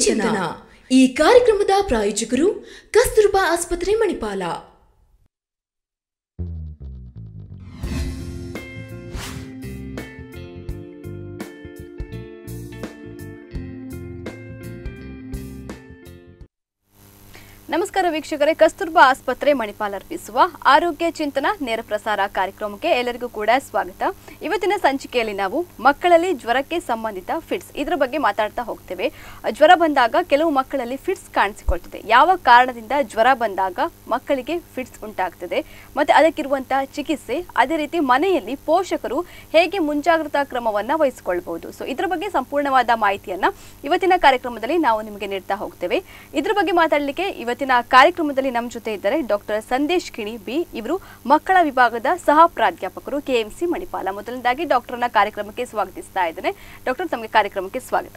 ಚಿಂತನ ಈ ಕಾರ್ಯಕ್ರಮದ ಪ್ರಾಯೋಜಕರು ಕಸ್ತೂರ್ಬಾ ಆಸ್ಪತ್ರೆ ಮಣಿಪಾಲ ನಮಸ್ಕಾರ ವೀಕ್ಷಕರೇ ಕಸ್ತೂರ್ಬಾ ಆಸ್ಪತ್ರೆ ಮಣಿಪಾಲ್ ಅರ್ಪಿಸುವ ಆರೋಗ್ಯ ಚಿಂತನ ನೇರ ಪ್ರಸಾರ ಕಾರ್ಯಕ್ರಮಕ್ಕೆ ಎಲ್ಲರಿಗೂ ಕೂಡ ಸ್ವಾಗತ ಇವತ್ತಿನ ಸಂಚಿಕೆಯಲ್ಲಿ ನಾವು ಮಕ್ಕಳಲ್ಲಿ ಜ್ವರಕ್ಕೆ ಸಂಬಂಧಿತ ಫಿಟ್ಸ್ ಇದರ ಬಗ್ಗೆ ಮಾತಾಡ್ತಾ ಹೋಗ್ತೇವೆ ಜ್ವರ ಬಂದಾಗ ಕೆಲವು ಮಕ್ಕಳಲ್ಲಿ ಫಿಟ್ಸ್ ಕಾಣಿಸಿಕೊಳ್ತದೆ ಯಾವ ಕಾರಣದಿಂದ ಜ್ವರ ಬಂದಾಗ ಮಕ್ಕಳಿಗೆ ಫಿಟ್ಸ್ ಉಂಟಾಗ್ತದೆ ಮತ್ತೆ ಅದಕ್ಕಿರುವಂತಹ ಚಿಕಿತ್ಸೆ ಅದೇ ರೀತಿ ಮನೆಯಲ್ಲಿ ಪೋಷಕರು ಹೇಗೆ ಮುಂಜಾಗ್ರತಾ ಕ್ರಮವನ್ನ ವಹಿಸಿಕೊಳ್ಬಹುದು ಸೊ ಇದರ ಬಗ್ಗೆ ಸಂಪೂರ್ಣವಾದ ಮಾಹಿತಿಯನ್ನ ಇವತ್ತಿನ ಕಾರ್ಯಕ್ರಮದಲ್ಲಿ ನಾವು ನಿಮಗೆ ನೀಡ್ತಾ ಹೋಗ್ತೇವೆ ಇದ್ರ ಬಗ್ಗೆ ಮಾತಾಡಲಿಕ್ಕೆ ಇವತ್ತಿನ ಕಾರ್ಯಕ್ರಮದಲ್ಲಿ ನಮ್ಮ ಜೊತೆ ಇದ್ದಾರೆ ಡಾಕ್ಟರ್ ಸಂದೇಶ್ ಕಿಣಿ ಬಿ ಇವರು ಮಕ್ಕಳ ವಿಭಾಗದ ಸಹ ಪ್ರಾಧ್ಯಾಪಕರು ಕೆಎಂಸಿ ಮಣಿಪಾಲ ಮೊದಲನೇದಾಗಿ ಡಾಕ್ಟರ್ನ ಕಾರ್ಯಕ್ರಮಕ್ಕೆ ಸ್ವಾಗತಿಸ್ತಾ ಇದ್ದೇನೆ ಡಾಕ್ಟರ್ ತಮಗೆ ಕಾರ್ಯಕ್ರಮಕ್ಕೆ ಸ್ವಾಗತ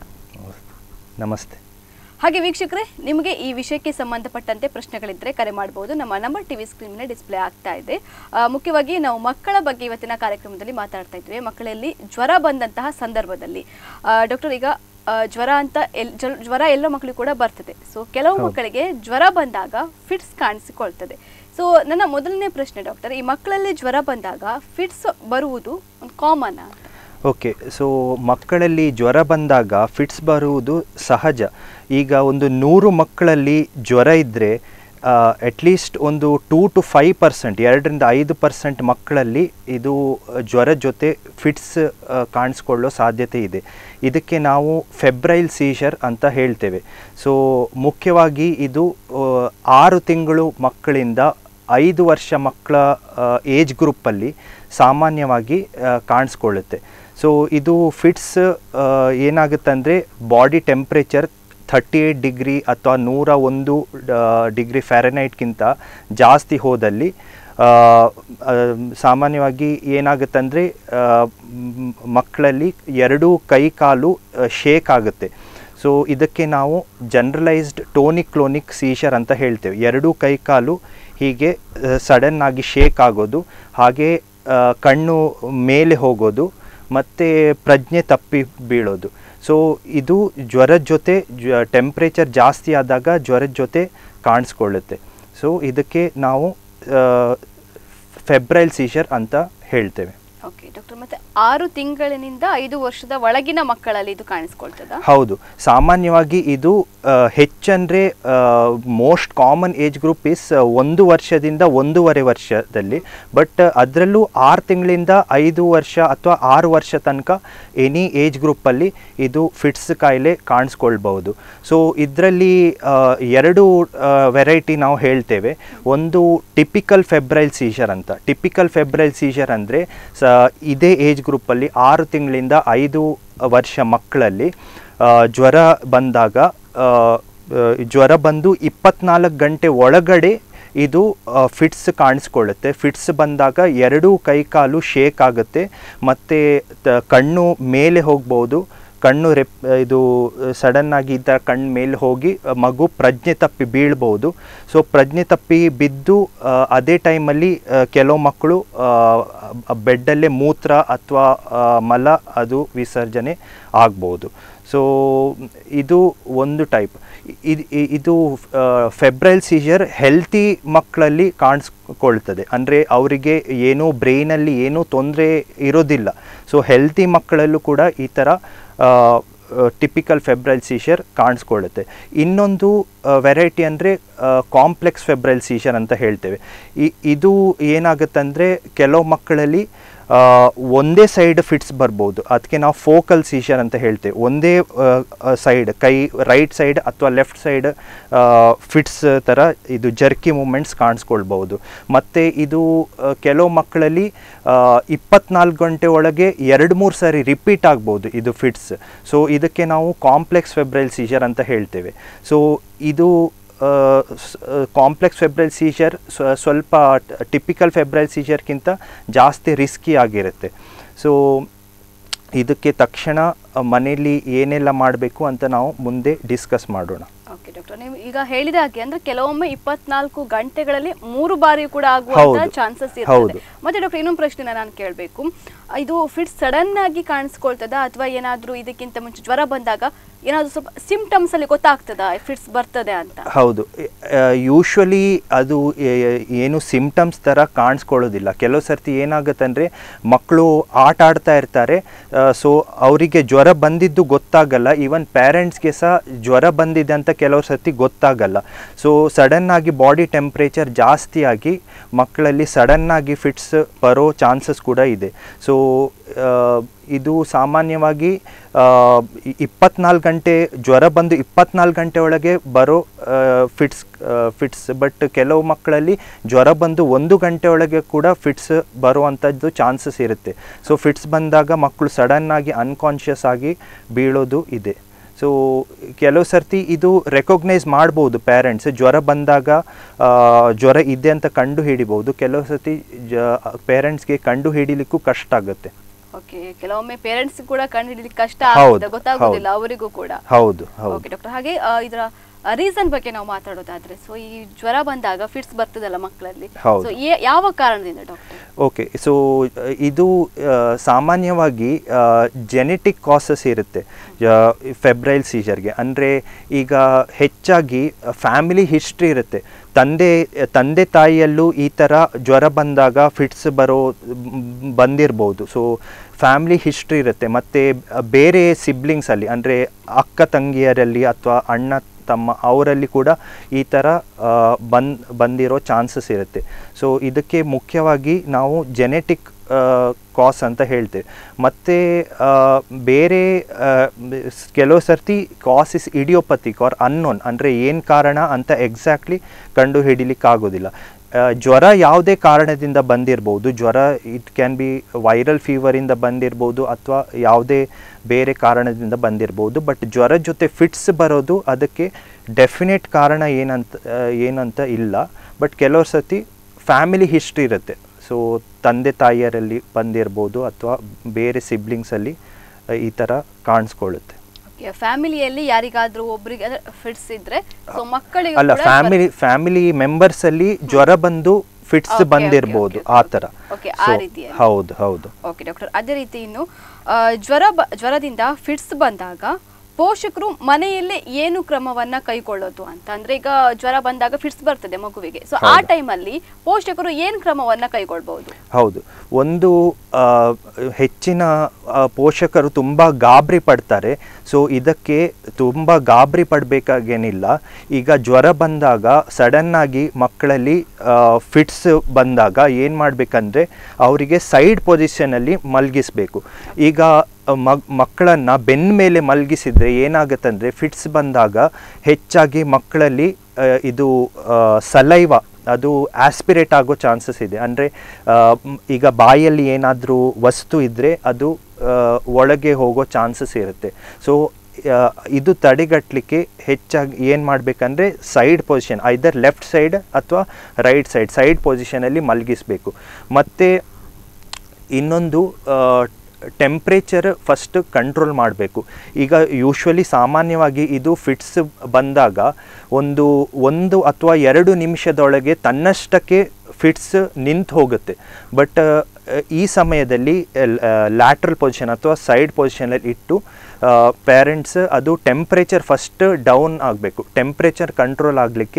ನಮಸ್ತೆ ಹಾಗೆ ವೀಕ್ಷಕರೇ ನಿಮಗೆ ಈ ವಿಷಯಕ್ಕೆ ಸಂಬಂಧಪಟ್ಟಂತೆ ಪ್ರಶ್ನೆಗಳಿದ್ದರೆ ಕರೆ ಮಾಡಬಹುದು ನಮ್ಮ ನಂಬರ್ ಟಿವಿ ಸ್ಕ್ರೀನ್ ಮೇಲೆ ಡಿಸ್ಪ್ಲೇ ಆಗ್ತಾ ಇದೆ ಆ, ಮುಖ್ಯವಾಗಿ ನಾವು ಮಕ್ಕಳ ಬಗ್ಗೆ ಇವತ್ತಿನ ಕಾರ್ಯಕ್ರಮದಲ್ಲಿ ಮಾತಾಡ್ತಾ ಇದ್ವಿ ಮಕ್ಕಳಲ್ಲಿ ಜ್ವರ ಬಂದಂತಹ ಸಂದರ್ಭದಲ್ಲಿ ಡಾಕ್ಟರ್ ಈಗ ಆ, ಜ್ವರ ಅಂತ ಎಲ್ ಜಲ್- ಜ್ವರ ಎಲ್ಲ ಮಕ್ಕಳಿಗೂ ಕೂಡ ಬರ್ತದೆ ಸೊ ಕೆಲವು ಮಕ್ಕಳಿಗೆ ಜ್ವರ ಬಂದಾಗ ಫಿಟ್ಸ್ ಕಾಣಿಸಿಕೊಳ್ತದೆ ಸೊ ನನ್ನ ಮೊದಲನೇ ಪ್ರಶ್ನೆ ಡಾಕ್ಟರ್ ಈ ಮಕ್ಕಳಲ್ಲಿ ಜ್ವರ ಬಂದಾಗ ಫಿಟ್ಸ್ ಬರುವುದು ಒಂದು ಕಾಮನ್ ಅಂತ ಓಕೆ ಸೊ ಮಕ್ಕಳಲ್ಲಿ ಜ್ವರ ಬಂದಾಗ ಫಿಟ್ಸ್ ಬರುವುದು ಸಹಜ ಈಗ ಒಂದು ನೂರು ಮಕ್ಕಳಲ್ಲಿ ಜ್ವರ ಇದ್ದರೆ ಅಟ್ಲೀಸ್ಟ್ ಒಂದು ಟೂ ಟು ಫೈವ್ ಪರ್ಸೆಂಟ್ ಎರಡರಿಂದ ಐದು ಪರ್ಸೆಂಟ್ ಮಕ್ಕಳಲ್ಲಿ ಇದು ಆ, ಜ್ವರ ಜೊತೆ ಫಿಟ್ಸ್ ಕಾಣಿಸ್ಕೊಳ್ಳೋ ಸಾಧ್ಯತೆ ಇದೆ ಇದಕ್ಕೆ ನಾವು ಫೆಬ್ರೈಲ್ ಸೀಷರ್ ಅಂತ ಹೇಳ್ತೇವೆ ಸೊ ಮುಖ್ಯವಾಗಿ ಇದು ಆ, ಆರು ತಿಂಗಳು ಮಕ್ಕಳಿಂದ ಐದು ವರ್ಷ ಮಕ್ಕಳ ಏಜ್ ಗ್ರೂಪಲ್ಲಿ ಸಾಮಾನ್ಯವಾಗಿ ಆ, ಕಾಣಿಸ್ಕೊಳ್ಳುತ್ತೆ ಸೊ ಇದು ಫಿಟ್ಸ್ ಏನಾಗುತ್ತೆ ಅಂದರೆ body temperature thirty eight degree ಅಥವಾ ನೂರ ಒಂದು ಡಿಗ್ರಿ ಫ್ಯಾರನೈಟ್ಗಿಂತ ಜಾಸ್ತಿ ಹೋದಲ್ಲಿ ಆ, ಆ, ಸಾಮಾನ್ಯವಾಗಿ ಏನಾಗುತ್ತಂದರೆ ಮಕ್ಕಳಲ್ಲಿ ಎರಡೂ ಕೈ ಕಾಲು ಶೇಕ್ ಆಗುತ್ತೆ ಸೊ ಇದಕ್ಕೆ ನಾವು ಜನರಲೈಸ್ಡ್ ಟೋನಿಕ್ ಕ್ಲೋನಿಕ್ ಸೀಶರ್ ಅಂತ ಹೇಳ್ತೇವೆ ಎರಡೂ ಕೈ ಕಾಲು ಹೀಗೆ ಸಡನ್ ಆಗಿ ಶೇಕ್ ಆಗೋದು ಹಾಗೆ ಆ, ಕಣ್ಣು ಮೇಲೆ ಹೋಗೋದು ಮತ್ತು ಪ್ರಜ್ಞೆ ತಪ್ಪಿ ಬೀಳೋದು ಸೊ ಇದು ಜ್ವರದ ಜೊತೆ ಜ್ವ ಟೆಂಪ್ರೇಚರ್ ಜಾಸ್ತಿ ಆದಾಗ ಜ್ವರದ ಜೊತೆ ಕಾಣಿಸ್ಕೊಳ್ಳುತ್ತೆ ಸೊ ಇದಕ್ಕೆ ನಾವು ಫೆಬ್ರೈಲ್ ಸೀಶರ್ ಅಂತ ಹೇಳ್ತೇವೆ ಓಕೆ ಡಾಕ್ಟರ್ ಮತ್ತೆ ಆರು ತಿಂಗಳಿನಿಂದ ಐದು ವರ್ಷದ ಒಳಗಿನ ಮಕ್ಕಳಲ್ಲಿ ಇದು ಕಾಣಿಸ್ಕೊಳ್ತದ ಹೌದು ಸಾಮಾನ್ಯವಾಗಿ ಇದು ಆ, ಹೆಚ್ಚಂದ್ರೆ most common age group is ಒಂದು ವರ್ಷದಿಂದ ಒಂದೂವರೆ ವರ್ಷದಲ್ಲಿ ಬಟ್ ಅದರಲ್ಲೂ ಆರು ತಿಂಗಳಿಂದ ಐದು ವರ್ಷ ಅಥವಾ ಆರು ವರ್ಷ ತನಕ ಎನಿ ಏಜ್ ಗ್ರೂಪಲ್ಲಿ ಇದು ಫಿಟ್ಸ್ ಕಾಯಿಲೆ ಕಾಣಿಸ್ಕೊಳ್ಬಹುದು ಸೊ ಇದರಲ್ಲಿ ಎರಡು ವೆರೈಟಿ ನಾವು ಹೇಳ್ತೇವೆ ಒಂದು ಟಿಪಿಕಲ್ ಫೆಬ್ರೈಲ್ ಸೀಶರ್ ಅಂತ ಟಿಪಿಕಲ್ ಫೆಬ್ರೈಲ್ ಸೀಶರ್ ಅಂದರೆ ಸ ಇದೇ ಏಜ್ ಗ್ರೂಪಲ್ಲಿ ಆರು ತಿಂಗಳಿಂದ ಐದು ವರ್ಷ ಮಕ್ಕಳಲ್ಲಿ ಆ, ಜ್ವರ ಬಂದಾಗ ಆ, ಆ, ಜ್ವರ ಬಂದು ಇಪ್ಪತ್ನಾಲ್ಕು ಗಂಟೆ ಒಳಗಡೆ ಇದು ಫಿಟ್ಸ್ ಕಾಣಿಸ್ಕೊಳ್ಳುತ್ತೆ ಫಿಟ್ಸ್ ಬಂದಾಗ ಎರಡೂ ಕೈ ಕಾಲು ಶೇಕ್ ಆಗುತ್ತೆ ಮತ್ತು ತ- ಕಣ್ಣು ಮೇಲೆ ಹೋಗ್ಬೋದು ಕಣ್ಣು ರೆಪ್ ಇದು ಸಡನ್ ಆಗಿ ಈ ಥರ ಕಣ್ಣು ಮೇಲೆ ಹೋಗಿ ಆ, ಮಗು ಪ್ರಜ್ಞೆ ತಪ್ಪಿ ಬೀಳ್ಬೋದು ಸೊ ಪ್ರಜ್ಞೆ ತಪ್ಪಿ ಬಿದ್ದು ಆ, ಅದೇ ಟೈಮಲ್ಲಿ ಕೆಲವು ಮಕ್ಕಳು ಬೆಡ್ಡಲ್ಲೇ ಮೂತ್ರ ಅಥವಾ ಮಲ ಅದು ವಿಸರ್ಜನೆ ಆಗ್ಬೋದು ಸೊ ಇದು ಒಂದು ಟೈಪ್ ಇದು ಫೆಬ್ರೈಲ್ ಸೀಜರ್ ಹೆಲ್ತಿ ಮಕ್ಕಳಲ್ಲಿ ಕಾಣಿಸ್ಕೊಳ್ತದೆ ಅಂದರೆ ಅವರಿಗೆ ಏನೂ ಬ್ರೈನಲ್ಲಿ ಏನೂ ತೊಂದರೆ ಇರೋದಿಲ್ಲ ಸೊ ಹೆಲ್ತಿ ಮಕ್ಕಳಲ್ಲೂ ಕೂಡ ಈ ಥರ ಟಿಪಿಕಲ್ ಫೆಬ್ರೈಲ್ ಸೀಶರ್ ಕಾಣಿಸ್ಕೊಳ್ಳುತ್ತೆ ಇನ್ನೊಂದು ವೆರೈಟಿ ಅಂದರೆ ಕಾಂಪ್ಲೆಕ್ಸ್ ಫೆಬ್ರೈಲ್ ಸೀಶರ್ ಅಂತ ಹೇಳ್ತೇವೆ ಈ ಇದು ಏನಾಗುತ್ತಂದರೆ ಕೆಲವು ಮಕ್ಕಳಲ್ಲಿ ಆ, ಒಂದೇ ಸೈಡ್ ಫಿಟ್ಸ್ ಬರ್ಬೋದು ಅದಕ್ಕೆ ನಾವು ಫೋಕಲ್ ಸೀಶರ್ ಅಂತ ಹೇಳ್ತೇವೆ ಒಂದೇ ಸೈಡ್ ಕೈ ರೈಟ್ ಸೈಡ್ ಅಥವಾ ಲೆಫ್ಟ್ ಸೈಡ್ ಫಿಟ್ಸ್ ಥರ ಇದು ಜರ್ಕಿ ಮೂಮೆಂಟ್ಸ್ ಕಾಣಿಸ್ಕೊಳ್ಬೋದು ಮತ್ತು ಇದು ಆ, ಕೆಲವು ಮಕ್ಕಳಲ್ಲಿ ಇಪ್ಪತ್ನಾಲ್ಕು ಗಂಟೆ ಒಳಗೆ ಎರಡು ಮೂರು ಸಾರಿ ರಿಪೀಟ್ ಆಗ್ಬೋದು ಇದು ಫಿಟ್ಸ್ ಸೊ ಇದಕ್ಕೆ ನಾವು ಕಾಂಪ್ಲೆಕ್ಸ್ ಫೆಬ್ರೈಲ್ ಸೀಶರ್ ಅಂತ ಹೇಳ್ತೇವೆ ಸೊ ಇದು ಕಾಂಪ್ಲೆಕ್ಸ್ ಫೆಬ್ರೈಲ್ ಸೀಜರ್ ಸ್ವಲ್ಪ ಟಿಪಿಕಲ್ ಫೆಬ್ರೈಲ್ ಸೀಜರ್ಗಿಂತ ಜಾಸ್ತಿ ರಿಸ್ಕಿ ಆಗಿರುತ್ತೆ ಸೊ ಇದಕ್ಕೆ ತಕ್ಷಣ ಮನೆಯಲ್ಲಿ ಏನೆಲ್ಲ ಮಾಡಬೇಕು ಅಂತ ನಾವು ಮುಂದೆ ಡಿಸ್ಕಸ್ ಮಾಡೋಣ ಓಕೆ ಡಾಕ್ಟರ್ ನೀವು ಈಗ ಹೇಳಿದ ಹಾಗೆ ಅಂದ್ರೆ ಕೆಲವೊಮ್ಮೆ ಇಪ್ಪತ್ನಾಲ್ಕು ಗಂಟೆಗಳಲ್ಲಿ ಮೂರು ಬಾರಿ ಕೂಡ ಆಗುವಂತ ಹೌದು. ಚಾನ್ಸಸ್ ಹೌದು. ಇರ್ತದೆ ಮತ್ತೆ ಡಾಕ್ಟರ್ ಇನ್ನೊಂದು ಪ್ರಶ್ನೆ ನಾನು ಕೇಳಬೇಕು ಇದು ಫಿಟ್ ಸಡನ್ ಆಗಿ ಕಾಣಿಸ್ಕೊಳ್ತದ ಅಥವಾ ಏನಾದ್ರೂ ಇದಕ್ಕಿಂತ ಮುಂಚೆ ಜ್ವರ ಬಂದಾಗ ಏನಾದ್ರೂ ಸ್ವಲ್ಪ ಸಿಂಪ್ಟಮ್ಸ್ ಅಲ್ಲಿ ಗೊತ್ತಾಗ್ತದ ಫಿಟ್ಸ್ ಬರ್ತದೆ ಅಂತ ಹೌದು ಯೂಶ್ವಲಿ ಅದು ಎ- ಎ- ಏನು ಸಿಂಪ್ಟಮ್ಸ್ ಥರ ಕಾಣಿಸ್ಕೊಳ್ಳೋದಿಲ್ಲ ಕೆಲವು ಸರ್ತಿ ಏನಾಗುತ್ತಂದರೆ ಮಕ್ಕಳು ಆಟ ಆಡ್ತಾ ಇರ್ತಾರೆ ಸೊ ಅವರಿಗೆ ಜ್ವರ ಬಂದಿದ್ದು ಗೊತ್ತಾಗಲ್ಲ ಈವನ್ ಪೇರೆಂಟ್ಸ್ಗೆ ಸಹ ಜ್ವರ ಬಂದಿದೆ ಅಂತ ಕೆಲವು ಸರ್ತಿ ಗೊತ್ತಾಗಲ್ಲ ಸೊ ಸಡನ್ನಾಗಿ ಬಾಡಿ ಟೆಂಪ್ರೇಚರ್ ಜಾಸ್ತಿ ಆಗಿ ಮಕ್ಕಳಲ್ಲಿ ಸಡನ್ನಾಗಿ ಫಿಟ್ಸ್ ಬರೋ ಚಾನ್ಸಸ್ ಕೂಡ ಇದೆ ಸೊ ಇದು ಸಾಮಾನ್ಯವಾಗಿ ಇಪ್ಪತ್ನಾಲ್ಕು ಗಂಟೆ ಜ್ವರ ಬಂದು ಇಪ್ಪತ್ನಾಲ್ಕು ಗಂಟೆ ಒಳಗೆ ಬರೋ ಫಿಟ್ಸ್ ಫಿಟ್ಸ್ ಬಟ್ ಕೆಲವು ಮಕ್ಕಳಲ್ಲಿ ಜ್ವರ ಬಂದು ಒಂದು ಗಂಟೆ ಒಳಗೆ ಕೂಡ ಫಿಟ್ಸ್ ಬರುವಂಥದ್ದು ಚಾನ್ಸಸ್ ಇರುತ್ತೆ ಸೊ ಫಿಟ್ಸ್ ಬಂದಾಗ ಮಕ್ಕಳು ಸಡನ್ನಾಗಿ ಅನ್ಕಾನ್ಷಿಯಸ್ ಆಗಿ ಬೀಳೋದು ಇದೆ ಸೊ ಕೆಲವು ಸರ್ತಿ ಇದು ರೆಕಗ್ನೈಸ್ ಮಾಡ್ಬೋದು ಪೇರೆಂಟ್ಸ್ ಜ್ವರ ಬಂದಾಗ ಆ, ಜ್ವರ ಇದೆ ಅಂತ ಕಂಡು ಹಿಡಿಬೋದು ಕೆಲವು ಸರ್ತಿ ಜ ಪೇರೆಂಟ್ಸ್ಗೆ ಕಂಡು ಹಿಡಿಲಿಕ್ಕೂ ಕಷ್ಟ ಆಗುತ್ತೆ ಓಕೆ ಕೆಲವೊಮ್ಮೆ ಪೇರೆಂಟ್ಸ್ ಕೂಡ ಕಂಡು ಹಿಡಿಲಿಕ್ಕೆ ಕಷ್ಟ ಹೌದು, ಆಗ್ತದೆ ಗೊತ್ತಾಗೋದಿಲ್ಲ ಅವರಿಗೂ ಕೂಡ ಹೌದು ಹೌದು ಓಕೆ ಡಾಕ್ಟರ್ ಹಾಗೆ ಆ, ಇದರ ರೀಸನ್ ಬಗ್ಗೆ ನಾವು ಮಾತಾಡೋದಾದ್ರೆ ಸೊ ಈ ಜ್ವರ ಬಂದಾಗ ಫಿಟ್ಸ್ ಬರ್ತದಲ್ಲ ಮಕ್ಕಳಲ್ಲಿ ಹೌದು. ಸೊ ಯಾವ ಕಾರಣದಿಂದ ಡಾಕ್ಟರ್ ಓಕೆ ಸೊ ಇದು ಆ, ಸಾಮಾನ್ಯವಾಗಿ ಜೆನೆಟಿಕ್ ಕಾಸಸ್ ಇರುತ್ತೆ ಫೆಬ್ರೈಲ್ ಸೀಜರ್ಗೆ ಅಂದರೆ ಈಗ ಹೆಚ್ಚಾಗಿ ಫ್ಯಾಮಿಲಿ ಹಿಸ್ಟ್ರಿ ಇರುತ್ತೆ ತಂದೆ ತಂದೆ ತಾಯಿಯಲ್ಲೂ ಈ ಥರ ಜ್ವರ ಬಂದಾಗ ಫಿಟ್ಸ್ ಬರೋ ಮ್, ಬಂದಿರ್ಬೋದು ಸೊ ಫ್ಯಾಮಿಲಿ ಹಿಸ್ಟ್ರಿ ಇರುತ್ತೆ ಮತ್ತು ಬೇರೆ ಸಿಬ್ಲಿಂಗ್ಸಲ್ಲಿ ಅಂದರೆ ಅಕ್ಕ ತಂಗಿಯರಲ್ಲಿ ಅಥವಾ ಅಣ್ಣ ತಮ್ಮ ಅವರಲ್ಲಿ ಕೂಡ ಈ ಥರ ಬಂದ್ ಬಂದಿರೋ ಚಾನ್ಸಸ್ ಇರುತ್ತೆ ಸೊ ಇದಕ್ಕೆ ಮುಖ್ಯವಾಗಿ ನಾವು ಜೆನೆಟಿಕ್ ಕಾಸ್ ಅಂತ ಹೇಳ್ತೇವೆ ಮತ್ತು ಬೇರೆ ಆ, ಬ- ಸ್- ಕೆಲವು ಸರ್ತಿ cause is idiopathic or unknown ಅಂದರೆ ಏನು ಕಾರಣ ಅಂತ ಎಕ್ಸಾಕ್ಟ್ಲಿ ಕಂಡು ಹಿಡಿಲಿಕ್ಕಾಗೋದಿಲ್ಲ ಆ, ಜ್ವರ ಯಾವುದೇ ಕಾರಣದಿಂದ ಬಂದಿರ್ಬೋದು ಜ್ವರ ಇಟ್ ಕ್ಯಾನ್ ಬಿ ವೈರಲ್ ಫೀವರಿಂದ ಬಂದಿರ್ಬೋದು ಅಥವಾ ಯಾವುದೇ ಬೇರೆ ಕಾರಣದಿಂದ ಬಂದಿರ್ಬೋದು ಬಟ್ ಜ್ವರ ಜೊತೆ ಫಿಟ್ಸ್ ಬರೋದು ಅದಕ್ಕೆ ಡೆಫಿನೆಟ್ ಕಾರಣ ಏನಂತ ಆ, ಏನಂತ ಇಲ್ಲ ಬಟ್ ಕೆಲವು ಸತಿ ಫ್ಯಾಮಿಲಿ ಹಿಸ್ಟ್ರಿ ಇರುತ್ತೆ ಸೊ ತಂದೆ ತಾಯಿಯರಲ್ಲಿ ಬಂದಿರ್ಬೋದು ಅಥವಾ ಬೇರೆ ಸಿಬ್ಲಿಂಗ್ಸಲ್ಲಿ ಈ ಥರ ಕಾಣಿಸ್ಕೊಳ್ಳುತ್ತೆ ಓಕೆ ಫ್ಯಾಮಿಲಿಯಲ್ಲಿ ಯಾರಿಗಾದ್ರೂ ಒಬ್ರಿಗೆ ಅಂದ್ರೆ ಫಿಟ್ಸ್ ಇದ್ರೆ ಸೊ ಮಕ್ಕಳಿಗೆ ಅಲ್ಲ ಕೂಡ ಫ್ಯಾಮಿಲಿ ಫ್ಯಾಮಿಲಿ ಮೆಂಬರ್ಸ್ ಅಲ್ಲಿ ಜ್ವರ ಬಂದು ಫಿಟ್ಸ್ Okay, okay, ಬಂದಿರ್ಬೋದು okay, ಆ okay. ಥರ Okay, ಆ So, ರೀತಿಯಲ್ಲಿ. ಹೌದು ಹೌದು ಓಕೆ ಡಾಕ್ಟರ್ ಅದೇ ರೀತಿ ಇನ್ನು ಆ, ಜ್ವರ ಬ- ಜ್ವರದಿಂದ ಫಿಟ್ಸ್ ಬಂದಾಗ ಪೋಷಕರು ಮನೆಯಲ್ಲೇ ಏನು ಕ್ರಮವನ್ನ ಕೈಗೊಳ್ಳೋದು ಅಂತ ಅಂದ್ರೆ ಈಗ ಜ್ವರ ಬಂದಾಗ ಫಿಟ್ಸ್ ಬರ್ತದೆ ಮಗುವಿಗೆ ಸೊ ಆ ಹೌದು. ಟೈಮಲ್ಲಿ ಪೋಷಕರು ಏನ್ ಕ್ರಮವನ್ನ ಕೈಗೊಳ್ಬಹುದು ಹೌದು ಒಂದು ಆ, ಹೆಚ್ಚಿನ ಆ, ಪೋಷಕರು ತುಂಬ ಗಾಬರಿ ಪಡ್ತಾರೆ ಸೊ ಇದಕ್ಕೆ ತುಂಬ ಗಾಬರಿ ಪಡಬೇಕಾಗೇನಿಲ್ಲ ಈಗ ಜ್ವರ ಬಂದಾಗ ಸಡನ್ನಾಗಿ ಮಕ್ಕಳಲ್ಲಿ ಫಿಟ್ಸ್ ಬಂದಾಗ ಏನು ಮಾಡಬೇಕಂದ್ರೆ ಅವರಿಗೆ ಸೈಡ್ ಪೊಸಿಷನಲ್ಲಿ ಮಲಗಿಸ್ಬೇಕು ಈಗ ಮಗ್ ಮಕ್ಕಳನ್ನು ಬೆನ್ನ ಮೇಲೆ ಮಲಗಿಸಿದ್ರೆ ಏನಾಗುತ್ತಂದರೆ ಫಿಟ್ಸ್ ಬಂದಾಗ ಹೆಚ್ಚಾಗಿ ಮಕ್ಕಳಲ್ಲಿ ಆ, ಇದು ಸಲೈವ ಅದು ಆಸ್ಪಿರೇಟ್ ಆಗೋ ಚಾನ್ಸಸ್ ಇದೆ ಅಂದರೆ ಈಗ ಬಾಯಲ್ಲಿ ಏನಾದರೂ ವಸ್ತು ಇದ್ದರೆ ಅದು ಆ, ಒಳಗೆ ಹೋಗೋ ಚಾನ್ಸಸ್ ಇರುತ್ತೆ ಸೊ ಇದು ತಡೆಗಟ್ಟಲಿಕ್ಕೆ ಹೆಚ್ಚಾಗಿ ಏನು ಮಾಡಬೇಕಂದ್ರೆ side position either left side ಅಥವಾ ರೈಟ್ ಸೈಡ್ ಸೈಡ್ ಪೊಸಿಷನಲ್ಲಿ ಮಲಗಿಸ್ಬೇಕು ಮತ್ತು ಇನ್ನೊಂದು ಟೆಂಪ್ರೇಚರ್ ಫಸ್ಟ್ ಕಂಟ್ರೋಲ್ ಮಾಡಬೇಕು ಈಗ ಯೂಶ್ವಲಿ ಸಾಮಾನ್ಯವಾಗಿ ಇದು ಫಿಟ್ಸ್ ಬಂದಾಗ ಒಂದು ಒಂದು ಅಥವಾ ಎರಡು ನಿಮಿಷದೊಳಗೆ ತನ್ನಷ್ಟಕ್ಕೆ ಫಿಟ್ಸ್ ನಿಂತು ಹೋಗುತ್ತೆ ಬಟ್ ಈ ಸಮಯದಲ್ಲಿ ಲ್ಯಾಟ್ರಲ್ ಪೊಸಿಷನ್ ಅಥವಾ ಸೈಡ್ ಪೊಸಿಷನಲ್ಲಿ ಇಟ್ಟು ಪೇರೆಂಟ್ಸ್ ಅದು ಟೆಂಪ್ರೇಚರ್ ಫಸ್ಟ್ ಡೌನ್ ಆಗಬೇಕು ಟೆಂಪ್ರೇಚರ್ ಕಂಟ್ರೋಲ್ ಆಗಲಿಕ್ಕೆ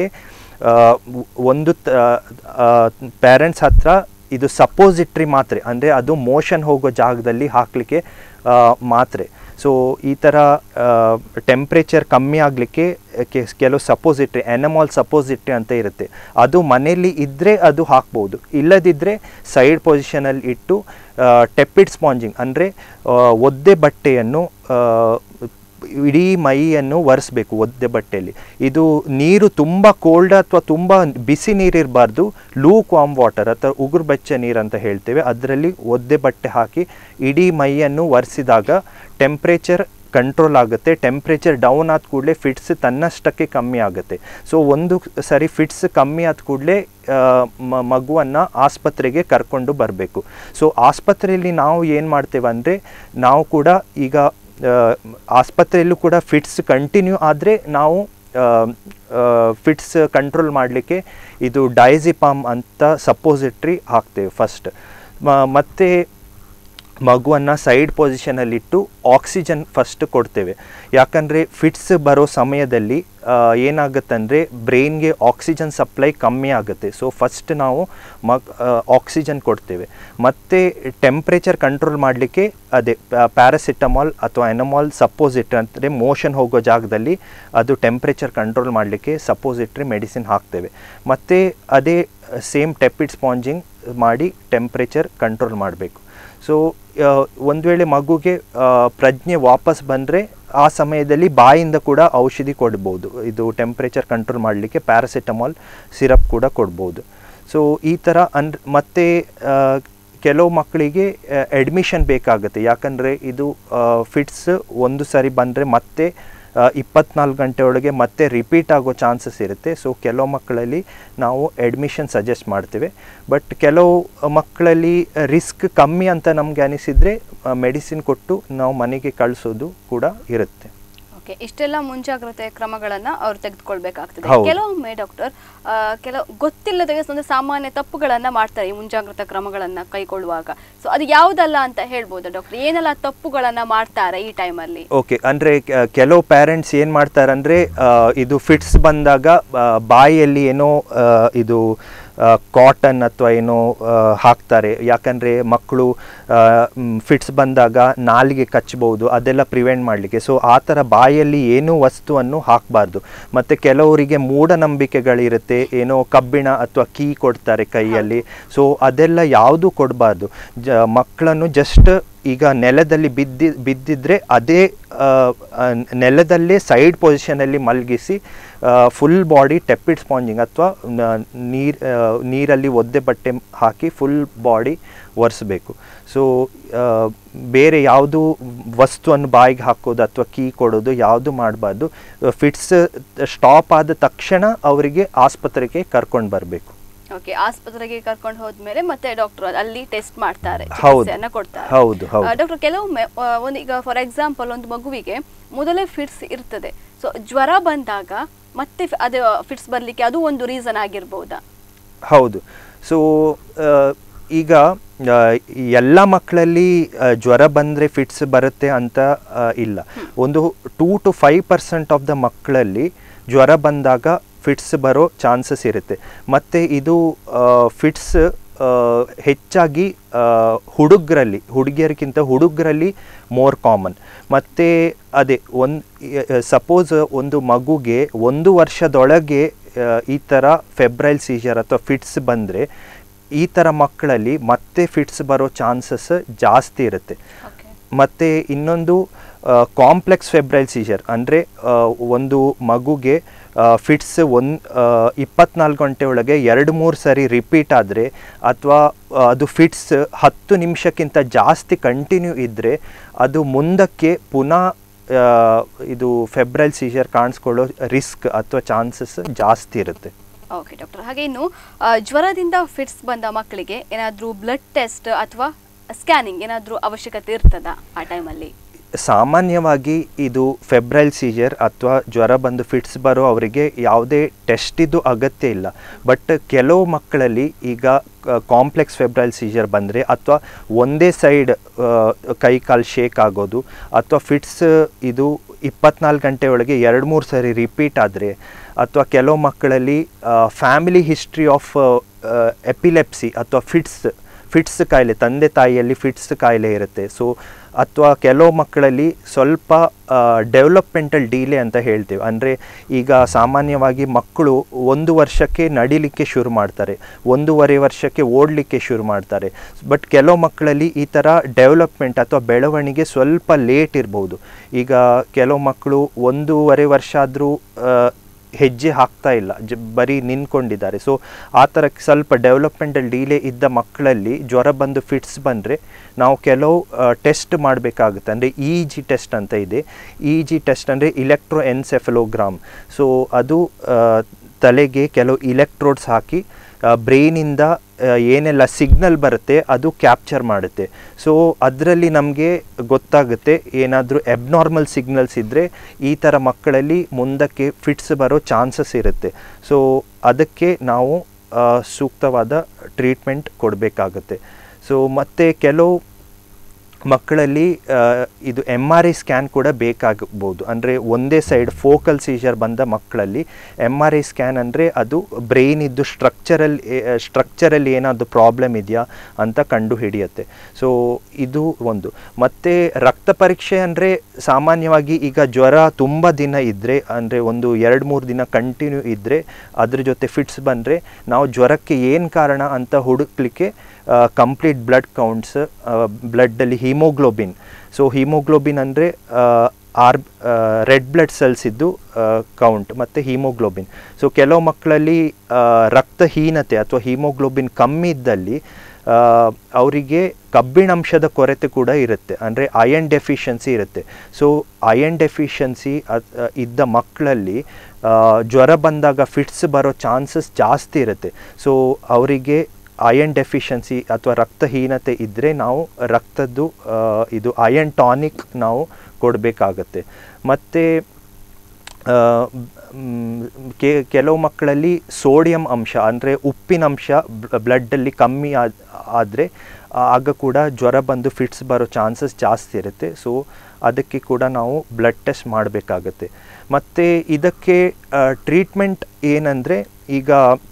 ಒಂದು ಪೇರೆಂಟ್ಸ್ ಹತ್ರ ಇದು ಸಪೋಸಿಟ್ರಿ ಮಾತ್ರೆ ಅಂದರೆ ಅದು ಮೋಷನ್ ಹೋಗೋ ಜಾಗದಲ್ಲಿ ಹಾಕಲಿಕ್ಕೆ ಮಾತ್ರೆ ಸೊ ಈ ಥರ ಟೆಂಪ್ರೇಚರ್ ಕಮ್ಮಿ ಆಗಲಿಕ್ಕೆ ಕೆಲವು ಸಪೋಸಿಟ್ರಿ ಎನಮಾಲ್ ಸಪೋಸಿಟ್ರಿ ಅಂತ ಇರುತ್ತೆ ಅದು ಮನೆಯಲ್ಲಿ ಇದ್ದರೆ ಅದು ಹಾಕ್ಬೋದು ಇಲ್ಲದಿದ್ದರೆ ಸೈಡ್ ಪೊಸಿಷನಲ್ಲಿ ಇಟ್ಟು ಟೆಪಿಡ್ ಸ್ಪಾಂಜಿಂಗ್ ಅಂದರೆ ಒದ್ದೆ ಬಟ್ಟೆಯನ್ನು ಆ, ಇಡೀ ಮೈಯನ್ನು ಒರೆಸ್ಬೇಕು ಒದ್ದೆ ಬಟ್ಟೆಯಲ್ಲಿ ಇದು ನೀರು ತುಂಬ ಕೋಲ್ಡ್ ಅಥವಾ ತುಂಬ ಬಿಸಿ ನೀರಿರಬಾರ್ದು ಲೂಕ್ ವಾಮ್ ವಾಟರ್ ಅಥವಾ ಉಗುರು ಬೆಚ್ಚ ನೀರು ಅಂತ ಹೇಳ್ತೇವೆ ಅದರಲ್ಲಿ ಒದ್ದೆ ಬಟ್ಟೆ ಹಾಕಿ ಇಡೀ ಮೈಯನ್ನು ಒರೆಸಿದಾಗ ಟೆಂಪ್ರೇಚರ್ ಕಂಟ್ರೋಲ್ ಆಗುತ್ತೆ ಟೆಂಪ್ರೇಚರ್ ಡೌನ್ ಆದ ಕೂಡಲೇ ಫಿಟ್ಸ್ ತನ್ನಷ್ಟಕ್ಕೆ ಕಮ್ಮಿ ಆಗುತ್ತೆ ಸೊ ಒಂದು ಸರಿ ಫಿಟ್ಸ್ ಕಮ್ಮಿ ಆದ ಕೂಡಲೇ ಮಗುವನ್ನು ಆಸ್ಪತ್ರೆಗೆ ಕರ್ಕೊಂಡು ಬರಬೇಕು ಸೊ ಆಸ್ಪತ್ರೆಯಲ್ಲಿ ನಾವು ಏನು ಮಾಡ್ತೇವೆ ಅಂದರೆ ನಾವು ಕೂಡ ಈಗ ಆ, ಆಸ್ಪತ್ರೆಯಲ್ಲೂ ಕೂಡ ಫಿಟ್ಸ್ ಕಂಟಿನ್ಯೂ ಆದರೆ ನಾವು ಫಿಟ್ಸ್ ಕಂಟ್ರೋಲ್ ಮಾಡಲಿಕ್ಕೆ ಇದು ಡೈಸಿಪಾಮ್ ಅಂತ ಸಪೋಸಿಟ್ರಿ ಹಾಕ್ತೇವೆ ಫಸ್ಟ್ ಮತ್ತು ಮಗುವನ್ನು ಸೈಡ್ ಪೊಸಿಷನಲ್ಲಿಟ್ಟು ಆಕ್ಸಿಜನ್ ಫಸ್ಟ್ ಕೊಡ್ತೇವೆ ಯಾಕಂದರೆ ಫಿಟ್ಸ್ ಬರೋ ಸಮಯದಲ್ಲಿ ಏನಾಗುತ್ತಂದರೆ ಬ್ರೈನ್ಗೆ ಆಕ್ಸಿಜನ್ ಸಪ್ಲೈ ಕಮ್ಮಿ ಆಗುತ್ತೆ ಸೊ ಫಸ್ಟ್ ನಾವು ಮಗ್ ಆಕ್ಸಿಜನ್ ಕೊಡ್ತೇವೆ ಮತ್ತು ಟೆಂಪ್ರೇಚರ್ ಕಂಟ್ರೋಲ್ ಮಾಡಲಿಕ್ಕೆ ಅದೇ ಪ್ಯಾರಾಸಿಟಮಾಲ್ ಅಥವಾ ಎನಮಾಲ್ ಸಪೋಸಿಟ್ರಿ ಅಂದರೆ ಮೋಷನ್ ಹೋಗೋ ಜಾಗದಲ್ಲಿ ಅದು ಟೆಂಪ್ರೇಚರ್ ಕಂಟ್ರೋಲ್ ಮಾಡಲಿಕ್ಕೆ ಸಪೋಸಿಟ್ರಿ ಮೆಡಿಸಿನ್ ಹಾಕ್ತೇವೆ ಮತ್ತು ಅದೇ ಸೇಮ್ ಟೆಪಿಡ್ ಸ್ಪಾಂಜಿಂಗ್ ಮಾಡಿ ಟೆಂಪ್ರೇಚರ್ ಕಂಟ್ರೋಲ್ ಮಾಡಬೇಕು ಸೊ ಒಂದು ವೇಳೆ ಮಗುಗೆ ಆ, ಪ್ರಜ್ಞೆ ವಾಪಸ್ ಬಂದರೆ ಆ ಸಮಯದಲ್ಲಿ ಬಾಯಿಂದ ಕೂಡ ಔಷಧಿ ಕೊಡ್ಬೋದು ಇದು ಟೆಂಪ್ರೇಚರ್ ಕಂಟ್ರೋಲ್ ಮಾಡಲಿಕ್ಕೆ ಪ್ಯಾರಾಸಿಟಮಾಲ್ ಸಿರಪ್ ಕೂಡ ಕೊಡ್ಬೋದು ಸೊ ಈ ಥರ ಅನ್ ಮತ್ತು ಕೆಲವು ಮಕ್ಕಳಿಗೆ ಅಡ್ಮಿಷನ್ ಬೇಕಾಗುತ್ತೆ ಯಾಕಂದರೆ ಇದು ಫಿಟ್ಸ್ ಒಂದು ಸರಿ ಬಂದರೆ ಮತ್ತೆ ಇಪ್ಪತ್ನಾಲ್ಕು ಗಂಟೆ ಒಳಗೆ ಮತ್ತೆ ರಿಪೀಟ್ ಆಗೋ ಚಾನ್ಸಸ್ ಇರುತ್ತೆ ಸೊ ಕೆಲವು ಮಕ್ಕಳಲ್ಲಿ ನಾವು ಅಡ್ಮಿಷನ್ ಸಜೆಸ್ಟ್ ಮಾಡ್ತೇವೆ ಬಟ್ ಕೆಲವು ಮಕ್ಕಳಲ್ಲಿ ರಿಸ್ಕ್ ಕಮ್ಮಿ ಅಂತ ನಮಗೆ ಅನಿಸಿದರೆ ಮೆಡಿಸಿನ್ ಕೊಟ್ಟು ನಾವು ಮನೆಗೆ ಕಳಿಸೋದು ಕೂಡ ಇರುತ್ತೆ ಓಕೆ ಇಷ್ಟೆಲ್ಲ ಮುಂಜಾಗ್ರತೆ ಕ್ರಮಗಳನ್ನ ಅವ್ರು ತೆಗೆದುಕೊಳ್ಬೇಕಾಗ್ತದೆ ಹೌದು. ಕೆಲವೊಮ್ಮೆ ಡಾಕ್ಟರ್ ಕೆಲವು ಗೊತ್ತಿಲ್ಲದ ಒಂದು ಸಾಮಾನ್ಯ ತಪ್ಪುಗಳನ್ನ ಮಾಡ್ತಾರೆ ಈ ಮುಂಜಾಗ್ರತಾ ಕ್ರಮಗಳನ್ನ ಕೈಗೊಳ್ಳುವಾಗ ಸೊ ಅದು ಯಾವುದಲ್ಲ ಅಂತ ಹೇಳ್ಬೋದು ಡಾಕ್ಟರ್ ಏನೆಲ್ಲ ತಪ್ಪುಗಳನ್ನ ಮಾಡ್ತಾರೆ ಈ ಟೈಮಲ್ಲಿ ಓಕೆ ಅಂದರೆ ಕೆಲವು ಪೇರೆಂಟ್ಸ್ ಏನು ಮಾಡ್ತಾರೆ ಅಂದರೆ ಇದು ಫಿಟ್ಸ್ ಬಂದಾಗ ಆ, ಬಾಯಿಯಲ್ಲಿ ಏನೋ ಆ, ಇದು ಕಾಟನ್ ಅಥವಾ ಏನೋ ಆ, ಹಾಕ್ತಾರೆ ಯಾಕಂದರೆ ಮಕ್ಕಳು ಫಿಟ್ಸ್ ಬಂದಾಗ ನಾಲಿಗೆ ಕಚ್ಚಬಹುದು ಅದೆಲ್ಲ ಪ್ರಿವೆಂಟ್ ಮಾಡಲಿಕ್ಕೆ ಸೊ ಆ ಥರ ಬಾಯಲ್ಲಿ ಏನೂ ವಸ್ತುವನ್ನು ಹಾಕಬಾರ್ದು ಮತ್ತು ಕೆಲವರಿಗೆ ಮೂಢನಂಬಿಕೆಗಳಿರುತ್ತೆ ಏನೋ ಕಬ್ಬಿಣ ಅಥವಾ ಕೀ ಕೊಡ್ತಾರೆ ಕೈಯಲ್ಲಿ ಸೊ ಅದೆಲ್ಲ ಯಾವುದೂ ಕೊಡಬಾರ್ದು ಜ ಮಕ್ಕಳನ್ನು ಜಸ್ಟ್ ಈಗ ನೆಲದಲ್ಲಿ ಬಿದ್ದಿ ಬಿದ್ದಿದ್ರೆ ಅದೇ ಆ, ಆ, ನೆಲದಲ್ಲೇ ಸೈಡ್ ಪೊಸಿಷನಲ್ಲಿ ಮಲಗಿಸಿ ಫುಲ್ ಬಾಡಿ ಟೆಪಿಡ್ ಸ್ಪಾಂಜಿಂಗ್ ಅಥವಾ ನೀರು ನೀರಲ್ಲಿ ಒದ್ದೆ ಬಟ್ಟೆ ಹಾಕಿ ಫುಲ್ ಬಾಡಿ ಒರೆಸ್ಬೇಕು ಸೊ ಬೇರೆ ಯಾವುದು ವಸ್ತುವನ್ನು ಬಾಯಿಗೆ ಹಾಕೋದು ಅಥವಾ ಕೀ ಕೊಡೋದು ಯಾವುದು ಮಾಡಬಾರ್ದು ಫಿಟ್ಸ್ ಸ್ಟಾಪ್ ಆದ ತಕ್ಷಣ ಅವರಿಗೆ ಆಸ್ಪತ್ರೆಗೆ ಕರ್ಕೊಂಡು ಬರಬೇಕು ಓಕೆ ಆಸ್ಪತ್ರೆಗೆ ಕರ್ಕೊಂಡು ಹೋದ್ಮೇಲೆ ಮತ್ತೆ ಡಾಕ್ಟರ್ ಅಲ್ಲಿ ಟೆಸ್ಟ್ ಮಾಡ್ತಾರೆ ಹೌದು. ಚಿಕಿತ್ಸೆಯನ್ನ ಕೊಡ್ತಾರೆ ಹೌದು ಹೌದು ಡಾಕ್ಟರ್ ಕೆಲವೊಮ್ಮೆ ಆ, ಒಂದು ಈಗ ಫಾರ್ ಎಕ್ಸಾಂಪಲ್ ಒಂದು ಮಗುವಿಗೆ ಮೊದಲೇ ಫಿಟ್ಸ್ ಇರ್ತದೆ ಸೊ ಜ್ವರ ಬಂದಾಗ ಮತ್ತೆ ಫಿ- ಅದು ಫಿಟ್ಸ್ ಬರ್ಲಿಕ್ಕೆ ಅದು ಒಂದು ರೀಸನ್ ಆಗಿರ್ಬೋದಾ ಹೌದು ಸೊ ಈಗ ಆ, ಎಲ್ಲ ಮಕ್ಕಳಲ್ಲಿ ಆ, ಜ್ವರ ಬಂದರೆ ಫಿಟ್ಸ್ ಬರುತ್ತೆ ಅಂತ ಆ, ಇಲ್ಲ ಒಂದು two to five percent of the ಮಕ್ಕಳಲ್ಲಿ ಜ್ವರ ಬಂದಾಗ ಫಿಟ್ಸ್ ಬರೋ ಚಾನ್ಸಸ್ ಇರುತ್ತೆ ಮತ್ತು ಇದು ಫಿಟ್ಸ್ ಹೆಚ್ಚಾಗಿ ಆ, ಹುಡುಗರಲ್ಲಿ ಹುಡುಗಿಯರಿಗಿಂತ ಹುಡುಗರಲ್ಲಿ ಮೋರ್ ಕಾಮನ್ ಮತ್ತು ಅದೇ ಒಂದು ಸಪೋಸ್ ಒಂದು ಮಗುಗೆ ಒಂದು ವರ್ಷದೊಳಗೆ ಆ, ಈ ಥರ ಫೆಬ್ರೈಲ್ ಸೀಜರ್ ಅಥವಾ ಫಿಟ್ಸ್ ಬಂದರೆ ಈ ಥರ ಮಕ್ಕಳಲ್ಲಿ ಮತ್ತೆ ಫಿಟ್ಸ್ ಬರೋ ಚಾನ್ಸಸ್ ಜಾಸ್ತಿ ಇರುತ್ತೆ ಓಕೆ ಮತ್ತು ಇನ್ನೊಂದು ಕಾಂಪ್ಲೆಕ್ಸ್ ಫೆಬ್ರೈಲ್ ಸೀಜರ್ ಅಂದರೆ ಒಂದು ಮಗುಗೆ ಫಿಟ್ಸ್ ಒಂದು ಇಪ್ಪತ್ನಾಲ್ಕು ಗಂಟೆ ಒಳಗೆ ಎರಡು ಮೂರು ಸರಿ ರಿಪೀಟ್ ಆದರೆ ಅಥವಾ ಅದು ಫಿಟ್ಸ್ ಹತ್ತು ನಿಮಿಷಕ್ಕಿಂತ ಜಾಸ್ತಿ ಕಂಟಿನ್ಯೂ ಇದ್ದರೆ ಅದು ಮುಂದಕ್ಕೆ ಪುನಃ ಆ, ಇದು ಫೆಬ್ರೈಲ್ ಸೀಜರ್ ಕಾಣಿಸ್ಕೊಳ್ಳೋ ರಿಸ್ಕ್ ಅಥವಾ ಚಾನ್ಸಸ್ ಜಾಸ್ತಿ ಇರುತ್ತೆ ಓಕೆ ಡಾಕ್ಟರ್ ಹಾಗೆ ಇನ್ನು ಆ, ಜ್ವರದಿಂದ ಫಿಟ್ಸ್ ಬಂದ ಮಕ್ಕಳಿಗೆ ಏನಾದರೂ ಬ್ಲಡ್ ಟೆಸ್ಟ್ ಅಥವಾ ಸ್ಕ್ಯಾನಿಂಗ್ ಏನಾದರೂ ಅವಶ್ಯಕತೆ ಇರ್ತದಾ ಆ ಟೈಮಲ್ಲಿ ಸಾಮಾನ್ಯವಾಗಿ ಇದು ಫೆಬ್ರೈಲ್ ಸೀಜರ್ ಅಥವಾ ಜ್ವರ ಬಂದು ಫಿಟ್ಸ್ ಬರೋ ಅವರಿಗೆ ಯಾವುದೇ ಟೆಸ್ಟಿದ್ದು ಅಗತ್ಯ ಇಲ್ಲ ಬಟ್ ಕೆಲವು ಮಕ್ಕಳಲ್ಲಿ ಈಗ ಕಾಂಪ್ಲೆಕ್ಸ್ ಫೆಬ್ರೈಲ್ ಸೀಜರ್ ಬಂದರೆ ಅಥವಾ ಒಂದೇ ಸೈಡ್ ಕೈ ಕಾಲು ಶೇಕ್ ಆಗೋದು ಅಥವಾ ಫಿಟ್ಸ್ ಇದು ಇಪ್ಪತ್ನಾಲ್ಕು ಗಂಟೆ ಒಳಗೆ ಎರಡು ಮೂರು ಸರಿ ರಿಪೀಟ್ ಆದರೆ ಅಥವಾ ಕೆಲವು ಮಕ್ಕಳಲ್ಲಿ ಫ್ಯಾಮಿಲಿ ಹಿಸ್ಟ್ರಿ ಆಫ್ ಎಪಿಲೆಪ್ಸಿ ಅಥವಾ ಫಿಟ್ಸ್ ಫಿಟ್ಸ್ ಕಾಯಿಲೆ ತಂದೆ ತಾಯಿಯಲ್ಲಿ ಫಿಟ್ಸ್ ಕಾಯಿಲೆ ಇರುತ್ತೆ ಸೊ ಅಥವಾ ಕೆಲವು ಮಕ್ಕಳಲ್ಲಿ ಸ್ವಲ್ಪ ಡೆವಲಪ್ಮೆಂಟಲ್ ಡಿಲೇ ಅಂತ ಹೇಳ್ತೇವೆ ಅಂದರೆ ಈಗ ಸಾಮಾನ್ಯವಾಗಿ ಮಕ್ಕಳು ಒಂದು ವರ್ಷಕ್ಕೆ ನಡಿಲಿಕ್ಕೆ ಶುರು ಮಾಡ್ತಾರೆ ಒಂದೂವರೆ ವರ್ಷಕ್ಕೆ ಓಡಲಿಕ್ಕೆ ಶುರು ಮಾಡ್ತಾರೆ ಬಟ್ ಕೆಲವು ಮಕ್ಕಳಲ್ಲಿ ಈ ಥರ ಡೆವಲಪ್ಮೆಂಟ್ ಅಥವಾ ಬೆಳವಣಿಗೆ ಸ್ವಲ್ಪ ಲೇಟ್ ಇರ್ಬೋದು ಈಗ ಕೆಲವು ಮಕ್ಕಳು ಒಂದೂವರೆ ವರ್ಷ ಆದರೂ ಹೆಜ್ಜೆ ಹಾಕ್ತಾ ಇಲ್ಲ ಜ ಬರೀ ನಿಂತ್ಕೊಂಡಿದ್ದಾರೆ ಸೊ ಆ ಥರ ಸ್ವಲ್ಪ ಡೆವಲಪ್ಮೆಂಟಲ್ ಡಿಲೇ ಇದ್ದ ಮಕ್ಕಳಲ್ಲಿ ಜ್ವರ ಬಂದು ಫಿಟ್ಸ್ ಬಂದರೆ ನಾವು ಕೆಲವು ಟೆಸ್ಟ್ ಮಾಡಬೇಕಾಗುತ್ತೆ ಅಂದರೆ ಇ ಜಿ ಟೆಸ್ಟ್ ಅಂತ ಇದೆ ಇ ಜಿ ಟೆಸ್ಟ್ ಅಂದರೆ ಇಲೆಕ್ಟ್ರೋ ಎನ್ಸೆಫಲೋಗ್ರಾಮ್ ಸೊ ಅದು ಆ, ತಲೆಗೆ ಕೆಲವು ಇಲೆಕ್ಟ್ರೋಡ್ಸ್ ಹಾಕಿ ಬ್ರೈನಿಂದ ಆ, ಏನೆಲ್ಲ ಸಿಗ್ನಲ್ ಬರುತ್ತೆ ಅದು ಕ್ಯಾಪ್ಚರ್ ಮಾಡುತ್ತೆ ಸೊ ಅದರಲ್ಲಿ ನಮಗೆ ಗೊತ್ತಾಗುತ್ತೆ ಏನಾದರೂ ಎಬ್ನಾರ್ಮಲ್ ಸಿಗ್ನಲ್ಸ್ ಇದ್ದರೆ ಈ ಥರ ಮಕ್ಕಳಲ್ಲಿ ಮುಂದಕ್ಕೆ ಫಿಟ್ಸ್ ಬರೋ ಚಾನ್ಸಸ್ ಇರುತ್ತೆ ಸೊ ಅದಕ್ಕೆ ನಾವು ಆ, ಸೂಕ್ತವಾದ ಟ್ರೀಟ್ಮೆಂಟ್ ಕೊಡಬೇಕಾಗುತ್ತೆ ಸೊ ಮತ್ತು ಕೆಲವು ಮಕ್ಕಳಲ್ಲಿ ಆ, ಇದು ಎಮ್ ಆರ್ ಐ ಸ್ಕ್ಯಾನ್ ಕೂಡ ಬೇಕಾಗಬಹುದು ಅಂದರೆ ಒಂದೇ ಸೈಡ್ ಫೋಕಲ್ ಸೀಜರ್ ಬಂದ ಮಕ್ಕಳಲ್ಲಿ ಎಮ್ ಆರ್ ಐ ಸ್ಕ್ಯಾನ್ ಅಂದರೆ ಅದು ಬ್ರೈನ್ ಇದ್ದು ಸ್ಟ್ರಕ್ಚರಲ್ ಸ್ಟ್ರಕ್ಚರಲ್ಲಿ ಏನಾದರೂ ಪ್ರಾಬ್ಲಮ್ ಇದೆಯಾ ಅಂತ ಕಂಡು ಹಿಡಿಯುತ್ತೆ ಸೊ ಇದು ಒಂದು ಮತ್ತು ರಕ್ತ ಪರೀಕ್ಷೆ ಅಂದರೆ ಸಾಮಾನ್ಯವಾಗಿ ಈಗ ಜ್ವರ ತುಂಬ ದಿನ ಇದ್ದರೆ ಅಂದರೆ ಒಂದು ಎರಡು ಮೂರು ದಿನ ಕಂಟಿನ್ಯೂ ಇದ್ದರೆ ಅದ್ರ ಜೊತೆ ಫಿಟ್ಸ್ ಬಂದರೆ ನಾವು ಜ್ವರಕ್ಕೆ ಏನು ಕಾರಣ ಅಂತ ಹುಡುಕ್ಲಿಕ್ಕೆ ಕಂಪ್ಲೀಟ್ ಬ್ಲಡ್ ಕೌಂಟ್ಸ್ ಬ್ಲಡ್ಡಲ್ಲಿ ಹಿಮೋಗ್ಲೋಬಿನ್ ಸೊ ಹಿಮೋಗ್ಲೋಬಿನ್ ಅಂದರೆ ಆರ್ ರೆಡ್ ಬ್ಲಡ್ ಸೆಲ್ಸ್ ಇದ್ದು ಕೌಂಟ್ ಮತ್ತು ಹಿಮೋಗ್ಲೋಬಿನ್ ಸೊ ಕೆಲವು ಮಕ್ಕಳಲ್ಲಿ ಆ, ರಕ್ತಹೀನತೆ ಅಥವಾ ಹಿಮೋಗ್ಲೋಬಿನ್ ಕಮ್ಮಿ ಇದ್ದಲ್ಲಿ ಅವರಿಗೆ ಕಬ್ಬಿಣಾಂಶದ ಕೊರತೆ ಕೂಡ ಇರುತ್ತೆ ಅಂದರೆ ಅಯನ್ ಡೆಫಿಷಿಯನ್ಸಿ ಇರುತ್ತೆ ಸೊ ಅಯನ್ ಡೆಫಿಷಿಯನ್ಸಿ ಇದ್ದ ಮಕ್ಕಳಲ್ಲಿ ಆ, ಜ್ವರ ಬಂದಾಗ ಫಿಟ್ಸ್ ಬರೋ ಚಾನ್ಸಸ್ ಜಾಸ್ತಿ ಇರುತ್ತೆ ಸೊ ಅವರಿಗೆ ಅಯನ್ ಡೆಫಿಷಿಯನ್ಸಿ ಅಥವಾ ರಕ್ತಹೀನತೆ ಇದ್ದರೆ ನಾವು ರಕ್ತದ್ದು ಆ, ಇದು ಅಯನ್ ಟಾನಿಕ್ ನಾವು ಕೊಡಬೇಕಾಗತ್ತೆ ಮತ್ತು ಆ, ಮ್, ಕೆ- ಕೆಲವು ಮಕ್ಕಳಲ್ಲಿ ಸೋಡಿಯಂ ಅಂಶ ಅಂದರೆ ಉಪ್ಪಿನ ಅಂಶ ಬ್ಲಡ್ಡಲ್ಲಿ ಕಮ್ಮಿ ಆದರೆ ಆಗ ಕೂಡ ಜ್ವರ ಬಂದು ಫಿಟ್ಸ್ ಬರೋ ಚಾನ್ಸಸ್ ಜಾಸ್ತಿ ಇರುತ್ತೆ ಸೊ ಅದಕ್ಕೆ ಕೂಡ ನಾವು ಬ್ಲಡ್ ಟೆಸ್ಟ್ ಮಾಡಬೇಕಾಗತ್ತೆ ಮತ್ತು ಇದಕ್ಕೆ ಟ್ರೀಟ್ಮೆಂಟ್ ಏನಂದರೆ ಈಗ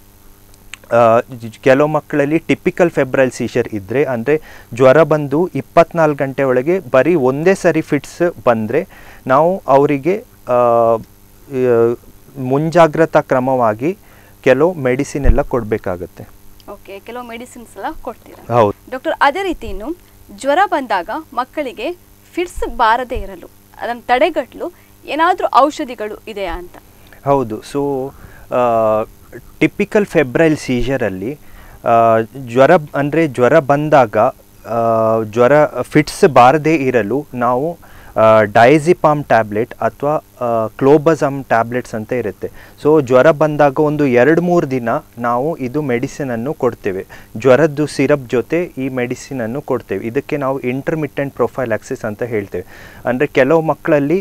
ಆ, ಜ್- ಕೆಲವು ಮಕ್ಕಳಲ್ಲಿ ಟಿಪಿಕಲ್ ಫೆಬ್ರೈಲ್ ಸೀಶರ್ ಇದ್ದರೆ ಅಂದರೆ ಜ್ವರ ಬಂದು ಇಪ್ಪತ್ನಾಲ್ಕು ಗಂಟೆ ಒಳಗೆ ಬರೀ ಒಂದೇ ಸರಿ ಫಿಟ್ಸ್ ಬಂದರೆ ನಾವು ಅವರಿಗೆ ಆ, ಆ, ಮುಂಜಾಗ್ರತಾ ಕ್ರಮವಾಗಿ ಕೆಲವು ಮೆಡಿಸಿನ್ ಎಲ್ಲ ಕೊಡಬೇಕಾಗತ್ತೆ ಓಕೆ ಕೆಲವು ಮೆಡಿಸಿನ್ಸ್ ಎಲ್ಲ ಕೊಡ್ತೀರಾ ಹೌದು ಡಾಕ್ಟರ್ ಅದೇ ರೀತಿ ಇನ್ನು ಜ್ವರ ಬಂದಾಗ ಮಕ್ಕಳಿಗೆ ಫಿಟ್ಸ್ ಬಾರದೇ ಇರಲು ಅದನ್ನು ತಡೆಗಟ್ಟಲು ಏನಾದರೂ ಔಷಧಿಗಳು ಇದೆಯಾ ಅಂತ ಹೌದು ಸೊ ಟಿಪಿಕಲ್ ಫೆಬ್ರೈಲ್ ಸೀಜರಲ್ಲಿ ಜ್ವರ ಅಂದರೆ ಜ್ವರ ಬಂದಾಗ ಆ, ಜ್ವರ ಫಿಟ್ಸ್ ಬಾರದೇ ಇರಲು ನಾವು ಡೈಸಿಪಾಮ್ ಟ್ಯಾಬ್ಲೆಟ್ ಅಥವಾ ಕ್ಲೋಬಸಮ್ ಟ್ಯಾಬ್ಲೆಟ್ಸ್ ಅಂತ ಇರುತ್ತೆ ಸೊ ಜ್ವರ ಬಂದಾಗ ಒಂದು ಎರಡು ಮೂರು ದಿನ ನಾವು ಇದು ಮೆಡಿಸಿನನ್ನು ಕೊಡ್ತೇವೆ ಜ್ವರದ್ದು ಸಿರಪ್ ಜೊತೆ ಈ ಮೆಡಿಸಿನನ್ನು ಕೊಡ್ತೇವೆ ಇದಕ್ಕೆ ನಾವು ಇಂಟರ್ಮಿಟೆಂಟ್ ಪ್ರೊಫೈಲ್ ಆಕ್ಸಿಸ್ ಅಂತ ಹೇಳ್ತೇವೆ ಅಂದರೆ ಕೆಲವು ಮಕ್ಕಳಲ್ಲಿ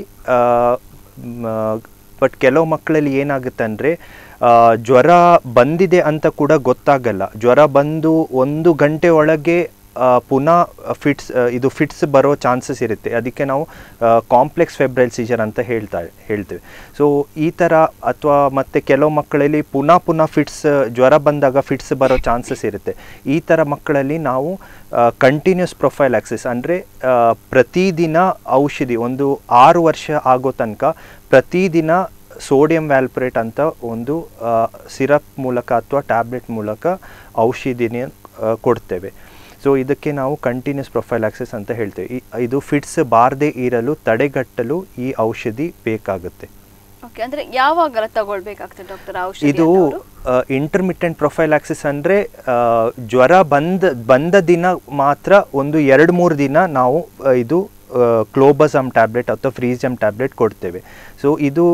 ಬಟ್ ಕೆಲವು ಮಕ್ಕಳಲ್ಲಿ ಏನಾಗುತ್ತೆ ಅಂದರೆ ಜ್ವರ ಬಂದಿದೆ ಅಂತ ಕೂಡ ಗೊತ್ತಾಗಲ್ಲ ಜ್ವರ ಬಂದು ಒಂದು ಗಂಟೆ ಒಳಗೆ ಆ, ಪುನಃ ಫಿಟ್ಸ್ ಇದು ಫಿಟ್ಸ್ ಬರೋ ಚಾನ್ಸಸ್ ಇರುತ್ತೆ ಅದಕ್ಕೆ ನಾವು ಕಾಂಪ್ಲೆಕ್ಸ್ ಫೆಬ್ರೈಲ್ ಸೀಜರ್ ಅಂತ ಹೇಳ್ತಾ ಹೇಳ್ತೇವೆ ಸೊ ಈ ಥರ ಅಥವಾ ಮತ್ತು ಕೆಲವು ಮಕ್ಕಳಲ್ಲಿ ಪುನಃ ಪುನಃ ಫಿಟ್ಸ್ ಜ್ವರ ಬಂದಾಗ ಫಿಟ್ಸ್ ಬರೋ ಚಾನ್ಸಸ್ ಇರುತ್ತೆ ಈ ಥರ ಮಕ್ಕಳಲ್ಲಿ ನಾವು ಕಂಟಿನ್ಯೂಸ್ ಪ್ರೊಫೈಲ್ ಆಕ್ಸಿಸ್ ಅಂದರೆ ಪ್ರತಿದಿನ ಔಷಧಿ ಒಂದು ಆರು ವರ್ಷ ಆಗೋ ತನಕ ಪ್ರತಿದಿನ ಸೋಡಿಯಂ ವ್ಯಾಲ್ಪರೇಟ್ ಅಂತ ಒಂದು ಸಿರಪ್ ಮೂಲಕ ಅಥವಾ ಟ್ಯಾಬ್ಲೆಟ್ ಮೂಲಕ ಔಷಧಿನ ಆ, ಕೊಡ್ತೇವೆ ಸೊ ಇದಕ್ಕೆ ನಾವು ಕಂಟಿನ್ಯೂಸ್ ಪ್ರೊಫೈಲ್ ಆಕ್ಸೆಸ್ ಅಂತ ಹೇಳ್ತೇವೆ ಈ- ಇದು ಫಿಟ್ಸ್ ಬಾರದೇ ಇರಲು ತಡೆಗಟ್ಟಲು ಈ ಔಷಧಿ ಬೇಕಾಗುತ್ತೆ ಓಕೆ ಅಂದ್ರೆ ಯಾವಾಗೆಲ್ಲ ತಗೊಳ್ಬೇಕಾಗ್ತದೆ ಡಾಕ್ಟರ್ ಔಷಧಿ ಇದು ಇಂಟರ್ಮಿಟೆಂಟ್ ಪ್ರೊಫೈಲ್ ಆಕ್ಸಿಸ್ ಅಂದರೆ ಜ್ವರ ಬಂದ ಬಂದ ದಿನ ಮಾತ್ರ ಒಂದು ಎರಡು ಮೂರು ದಿನ ನಾವು ಆ, ಇದು ಕ್ಲೋಬಸಮ್ ಟ್ಯಾಬ್ಲೆಟ್ ಅಥವಾ ಫ್ರೀಜಮ್ ಟ್ಯಾಬ್ಲೆಟ್ ಕೊಡ್ತೇವೆ ಸೊ ಇದು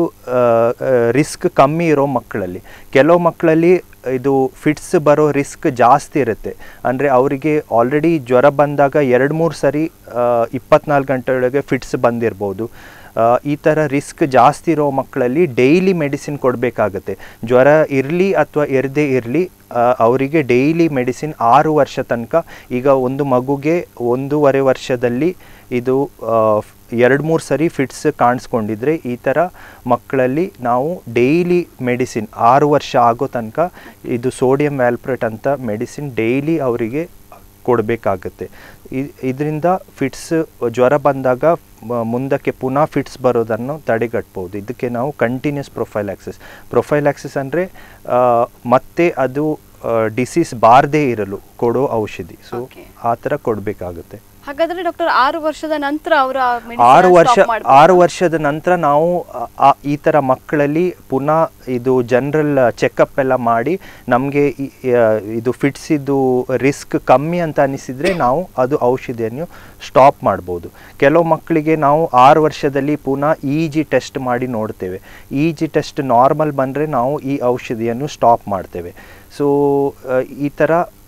ರಿಸ್ಕ್ ಕಮ್ಮಿ ಇರೋ ಮಕ್ಕಳಲ್ಲಿ ಕೆಲವು ಮಕ್ಕಳಲ್ಲಿ ಇದು ಫಿಟ್ಸ್ ಬರೋ ರಿಸ್ಕ್ ಜಾಸ್ತಿ ಇರುತ್ತೆ ಅಂದರೆ ಅವರಿಗೆ ಆಲ್ರೆಡಿ ಜ್ವರ ಬಂದಾಗ ಎರಡು ಮೂರು ಸರಿ ಇಪ್ಪತ್ನಾಲ್ಕು ಗಂಟೆ ಒಳಗೆ ಫಿಟ್ಸ್ ಬಂದಿರ್ಬೋದು ಆ, ಈ ಥರ ರಿಸ್ಕ್ ಜಾಸ್ತಿ ಇರೋ ಮಕ್ಕಳಲ್ಲಿ ಡೈಲಿ ಮೆಡಿಸಿನ್ ಕೊಡಬೇಕಾಗತ್ತೆ ಜ್ವರ ಇರಲಿ ಅಥವಾ ಇರದೇ ಇರಲಿ ಅವರಿಗೆ ಡೈಲಿ ಮೆಡಿಸಿನ್ ಆರು ವರ್ಷ ತನಕ ಈಗ ಒಂದು ಮಗುಗೆ ಒಂದೂವರೆ ವರ್ಷದಲ್ಲಿ ಇದು ಎರಡು ಮೂರು ಸರಿ ಫಿಟ್ಸ್ ಕಾಣಿಸ್ಕೊಂಡಿದ್ರೆ ಈ ಥರ ಮಕ್ಕಳಲ್ಲಿ ನಾವು ಡೈಲಿ ಮೆಡಿಸಿನ್ ಆರು ವರ್ಷ ಆಗೋ ತನಕ ಇದು ಸೋಡಿಯಂ ವ್ಯಾಲ್ಪ್ರೇಟ್ ಅಂತ ಮೆಡಿಸಿನ್ ಡೈಲಿ ಅವರಿಗೆ ಕೊಡಬೇಕಾಗತ್ತೆ ಇದರಿಂದ ಫಿಟ್ಸ್ ಜ್ವರ ಬಂದಾಗ ಮ- ಮುಂದಕ್ಕೆ ಪುನಃ ಫಿಟ್ಸ್ ಬರೋದನ್ನು ತಡೆಗಟ್ಬೋದು ಇದಕ್ಕೆ ನಾವು continuous prophylaxis prophylaxis ಅಂದರೆ ಮತ್ತೆ ಅದು ಡಿಸೀಸ್ ಬಾರದೇ ಇರಲು ಕೊಡೋ ಔಷಧಿ ಸೊ Okay. ಆ ಥರ ಕೊಡಬೇಕಾಗುತ್ತೆ ಹಾಗಾದ್ರೆ ಡಾಕ್ಟರ್ ಆರು ವರ್ಷದ ನಂತರ ಅವರ ಆರು ವರ್ಷ ಆರು ವರ್ಷದ ನಂತರ ನಾವು ಆ- ಆ- ಈ ಥರ ಮಕ್ಕಳಲ್ಲಿ ಪುನಃ ಇದು ಜನರಲ್ ಚೆಕಪ್ ಎಲ್ಲ ಮಾಡಿ ನಮಗೆ ಇದು ಫಿಟ್ಸ್ ಇದು ರಿಸ್ಕ್ ಕಮ್ಮಿ ಅಂತ ಅನಿಸಿದರೆ ನಾವು ಅದು ಔಷಧಿಯನ್ನು ಸ್ಟಾಪ್ ಮಾಡ್ಬೋದು ಕೆಲವು ಮಕ್ಕಳಿಗೆ ನಾವು ಆರು ವರ್ಷದಲ್ಲಿ ಪುನಃ ಇ ಜಿ ಟೆಸ್ಟ್ ಮಾಡಿ ನೋಡ್ತೇವೆ ಇ ಜಿ ಟೆಸ್ಟ್ ನಾರ್ಮಲ್ ಬಂದರೆ ನಾವು ಈ ಔಷಧಿಯನ್ನು ಸ್ಟಾಪ್ ಮಾಡ್ತೇವೆ ಸೊ ಈ ಥರ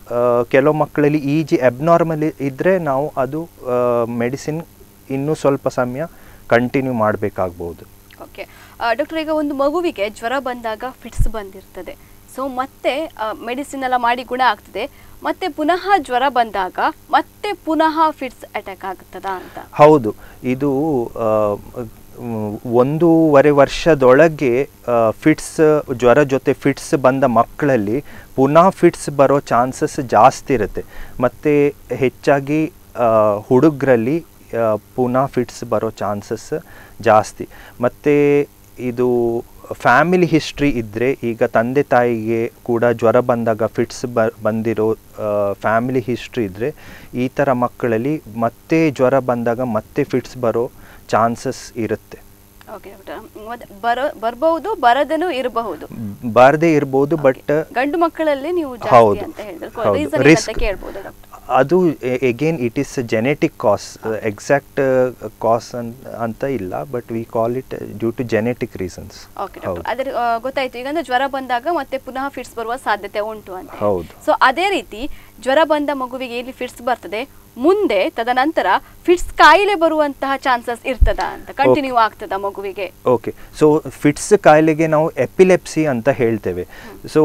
ಆ, ಕೆಲವು ಮಕ್ಕಳಲ್ಲಿ ಇ ಜಿ ಅಬ್ನಾರ್ಮಲ್ ಇದ್ದರೆ ನಾವು ಅದು ಮೆಡಿಸಿನ್ ಇನ್ನೂ ಸ್ವಲ್ಪ ಸಮಯ ಕಂಟಿನ್ಯೂ ಮಾಡಬೇಕಾಗ್ಬೋದು ಓಕೆ ಡಾಕ್ಟರ್ ಈಗ ಒಂದು ಮಗುವಿಗೆ ಜ್ವರ ಬಂದಾಗ ಫಿಟ್ಸ್ ಬಂದಿರ್ತದೆ ಸೊ ಮತ್ತೆ ಮೆಡಿಸಿನ್ ಎಲ್ಲ ಮಾಡಿ ಗುಣ ಆಗ್ತದೆ ಮತ್ತೆ ಪುನಃ ಜ್ವರ ಬಂದಾಗ ಮತ್ತೆ ಪುನಃ ಫಿಟ್ಸ್ ಅಟ್ಯಾಕ್ ಆಗುತ್ತದಾ ಅಂತ ಹೌದು ಇದು ಆ, ಮ್, ಒಂದೂವರೆ ವರ್ಷದೊಳಗೆ ಫಿಟ್ಸ್ ಜ್ವರ ಜೊತೆ ಫಿಟ್ಸ್ ಬಂದ ಮಕ್ಕಳಲ್ಲಿ ಪುನಃ ಫಿಟ್ಸ್ ಬರೋ ಚಾನ್ಸಸ್ ಜಾಸ್ತಿ ಇರುತ್ತೆ ಮತ್ತು ಹೆಚ್ಚಾಗಿ ಹುಡುಗರಲ್ಲಿ ಪುನಃ ಫಿಟ್ಸ್ ಬರೋ ಚಾನ್ಸಸ್ ಜಾಸ್ತಿ ಮತ್ತು ಇದು ಫ್ಯಾಮಿಲಿ ಹಿಸ್ಟ್ರಿ ಇದ್ದರೆ ಈಗ ತಂದೆ ತಾಯಿಗೆ ಕೂಡ ಜ್ವರ ಬಂದಾಗ ಫಿಟ್ಸ್ ಬ ಬಂದಿರೋ ಫ್ಯಾಮಿಲಿ ಹಿಸ್ಟ್ರಿ ಇದ್ದರೆ ಈ ಥರ ಮಕ್ಕಳಲ್ಲಿ ಮತ್ತೆ ಜ್ವರ ಬಂದಾಗ ಮತ್ತೆ ಫಿಟ್ಸ್ ಬರೋ ಚಾನ್ಸಸ್ ಇರುತ್ತೆ ಓಕೆ ಡಾಕ್ಟರ್ ಮತ್ತೆ ಬರೋ ಬರ್ಬಹುದು ಬರದನು ಇರಬಹುದು ಬಾರದೇ ಇರ್ಬೋದು ಬಟ್ ಗಂಡು ಮಕ್ಕಳಲ್ಲಿ ನೀವು ಜಾಸ್ತಿ ಹೌದು ಅಂತ ಹೇಳಿದ್ರೆ ಹೌದು. Reason Risk. ಅಂತ ಕೇಳ್ಬೋದು ಡಾಕ್ಟರ್ ಅದು again it is genetic cause exact cause ಅಂತ ಇಲ್ಲ but we call it due to genetic reasons okay doctor ಅದ್ರ ಆ, ಗೊತ್ತಾಯ್ತು ಈಗ ಅಂದ್ರೆ ಜ್ವರ ಬಂದಾಗ ಮತ್ತೆ ಪುನಃ ಫಿಟ್ಸ್ ಬರುವ ಸಾಧ್ಯತೆ ಉಂಟು ಅಂತ ಹೌದು. ಸೊ ಅದೇ ರೀತಿ ಜ್ವರ ಬಂದ ಮಗುವಿಗೆ ಎಲ್ಲಿ ಫಿಟ್ಸ್ ಬರ್ತದೆ ಮುಂದೆ ತದನಂತರ ಫಿಟ್ಸ್ ಕಾಯಿಲೆ ಬರುವಂತಹ ಚಾನ್ಸಸ್ ಇರ್ತದಾ ಅಂತ ಕಂಟಿನ್ಯೂ ಆಗ್ತದ ಮಗುವಿಗೆ ಓಕೆ ಸೊ ಫಿಟ್ಸ್ ಕಾಯಿಲೆಗೆ ನಾವು ಎಪಿಲೆಪ್ಸಿ ಅಂತ ಹೇಳ್ತೇವೆ ಸೊ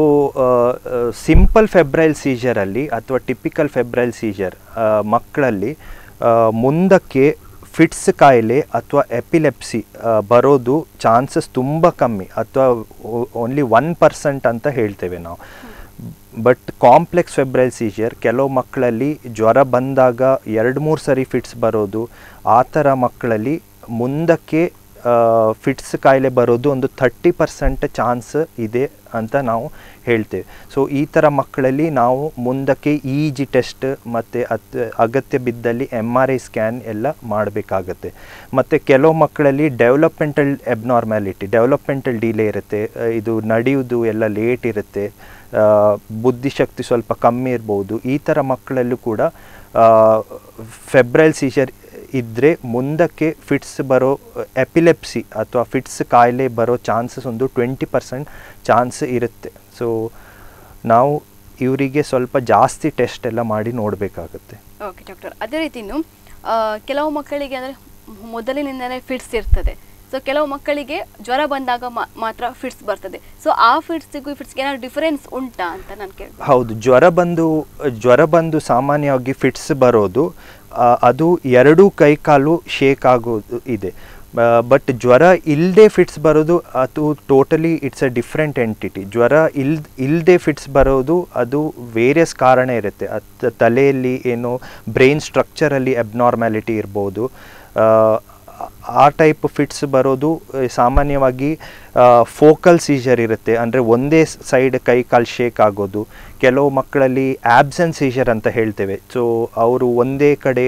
ಸಿಂಪಲ್ ಫೆಬ್ರೈಲ್ ಸೀಜರಲ್ಲಿ ಅಥವಾ ಟಿಪಿಕಲ್ ಫೆಬ್ರೈಲ್ ಸೀಜರ್ ಮಕ್ಕಳಲ್ಲಿ ಆ, ಮುಂದಕ್ಕೆ ಫಿಟ್ಸ್ ಕಾಯಿಲೆ ಅಥವಾ ಎಪಿಲೆಪ್ಸಿ ಬರೋದು ಚಾನ್ಸಸ್ ತುಂಬ ಕಮ್ಮಿ ಅಥವಾ ಓನ್ಲಿ ಒನ್ ಪರ್ಸೆಂಟ್ ಅಂತ ಹೇಳ್ತೇವೆ ನಾವು ಬಟ್ ಕಾಂಪ್ಲೆಕ್ಸ್ ಫೆಬ್ರೈಲ್ ಸೀಜರ್ ಕೆಲವು ಮಕ್ಕಳಲ್ಲಿ ಜ್ವರ ಬಂದಾಗ ಎರಡು ಮೂರು ಸರಿ ಫಿಟ್ಸ್ ಬರೋದು ಆ ಥರ ಮಕ್ಕಳಲ್ಲಿ ಮುಂದಕ್ಕೆ ಫಿಟ್ಸ್ ಕಾಯಿಲೆ ಬರೋದು ಒಂದು ಥರ್ಟಿ ಪರ್ಸೆಂಟ್ ಚಾನ್ಸ್ ಇದೆ ಅಂತ ನಾವು ಹೇಳ್ತೇವೆ ಸೊ ಈ ಥರ ಮಕ್ಕಳಲ್ಲಿ ನಾವು ಮುಂದಕ್ಕೆ ಇ ಜಿ ಟೆಸ್ಟ್ ಮತ್ತು ಅತ್ ಅಗತ್ಯ ಬಿದ್ದಲ್ಲಿ ಎಮ್ ಆರ್ ಐ ಸ್ಕ್ಯಾನ್ ಎಲ್ಲ ಮಾಡಬೇಕಾಗತ್ತೆ ಮತ್ತು ಕೆಲವು ಮಕ್ಕಳಲ್ಲಿ ಡೆವಲಪ್ಮೆಂಟಲ್ ಎಬ್ನಾರ್ಮ್ಯಾಲಿಟಿ ಡೆವಲಪ್ಮೆಂಟಲ್ ಡಿಲೇ ಇರುತ್ತೆ ಆ, ಇದು ನಡೆಯುವುದು ಎಲ್ಲ ಲೇಟ್ ಇರುತ್ತೆ ಆ, ಬುದ್ಧಿಶಕ್ತಿ ಸ್ವಲ್ಪ ಕಮ್ಮಿ ಇರ್ಬೋದು ಈ ಥರ ಮಕ್ಕಳಲ್ಲೂ ಕೂಡ ಫೆಬ್ರೈಲ್ ಸೀಜರ್ ಇದ್ದರೆ ಮುಂದಕ್ಕೆ ಫಿಟ್ಸ್ ಬರೋ ಎಪಿಲೆಪ್ಸಿ ಅಥವಾ ಫಿಟ್ಸ್ ಕಾಯಿಲೆ ಬರೋ ಚಾನ್ಸಸ್ ಒಂದು ಟ್ವೆಂಟಿ ಪರ್ಸೆಂಟ್ ಚಾನ್ಸ್ ಇರುತ್ತೆ ಸೊ ನಾವು ಇವರಿಗೆ ಸ್ವಲ್ಪ ಜಾಸ್ತಿ ಟೆಸ್ಟ್ ಎಲ್ಲ ಮಾಡಿ ನೋಡಬೇಕಾಗುತ್ತೆ ಓಕೆ ಡಾಕ್ಟರ್ ಅದೇ ರೀತಿ ಇನ್ನು ಆ, ಕೆಲವು ಮಕ್ಕಳಿಗೆ ಅಂದರೆ ಮೊದಲಿನಿಂದಲೇ ಫಿಟ್ಸ್ ಇರ್ತದೆ ಸೊ ಕೆಲವು ಮಕ್ಕಳಿಗೆ ಜ್ವರ ಬಂದಾಗ ಮಾ- ಮಾತ್ರ ಫಿಟ್ಸ್ ಬರ್ತದೆ ಸೊ ಆ ಫಿಟ್ಸಿಗೂ ಫಿಟ್ಸ್ಗೆ ಏನಾದ್ರು ಡಿಫರೆನ್ಸ್ ಉಂಟಾ ಅಂತ ನಾನು ಕೇಳಿ ಹೌದು ಜ್ವರ ಬಂದು ಜ್ವರ ಬಂದು ಸಾಮಾನ್ಯವಾಗಿ ಫಿಟ್ಸ್ ಬರೋದು ಆ, ಅದು ಎರಡೂ ಕೈ ಕಾಲು ಶೇಕ್ ಆಗೋದು ಇದೆ ಬಟ್ ಜ್ವರ ಇಲ್ಲದೆ ಫಿಟ್ಸ್ ಬರೋದು ಅದು totally it's a different entity ಜ್ವರ ಇಲ್ ಇಲ್ಲದೆ ಫಿಟ್ಸ್ ಬರೋದು ಅದು ವೇರಿಯಸ್ ಕಾರಣ ಇರುತ್ತೆ ಅತ್ ತಲೆಯಲ್ಲಿ ಏನೋ ಬ್ರೈನ್ ಸ್ಟ್ರಕ್ಚರಲ್ಲಿ ಅಬ್ನಾರ್ಮ್ಯಾಲಿಟಿ ಇರ್ಬೋದು ಆ, ಆ ಟೈಪ್ ಫಿಟ್ಸ್ ಬರೋದು ಆ, ಸಾಮಾನ್ಯವಾಗಿ ಫೋಕಲ್ ಸೀಜರ್ ಇರುತ್ತೆ ಅಂದರೆ ಒಂದೇ ಸೈಡ್ ಕೈ ಕಾಲು ಶೇಕ್ ಆಗೋದು ಕೆಲವು ಮಕ್ಕಳಲ್ಲಿ ಆಬ್ಸೆಂಟ್ ಸೀಜರ್ ಅಂತ ಹೇಳ್ತೇವೆ ಸೊ ಅವರು ಒಂದೇ ಕಡೆ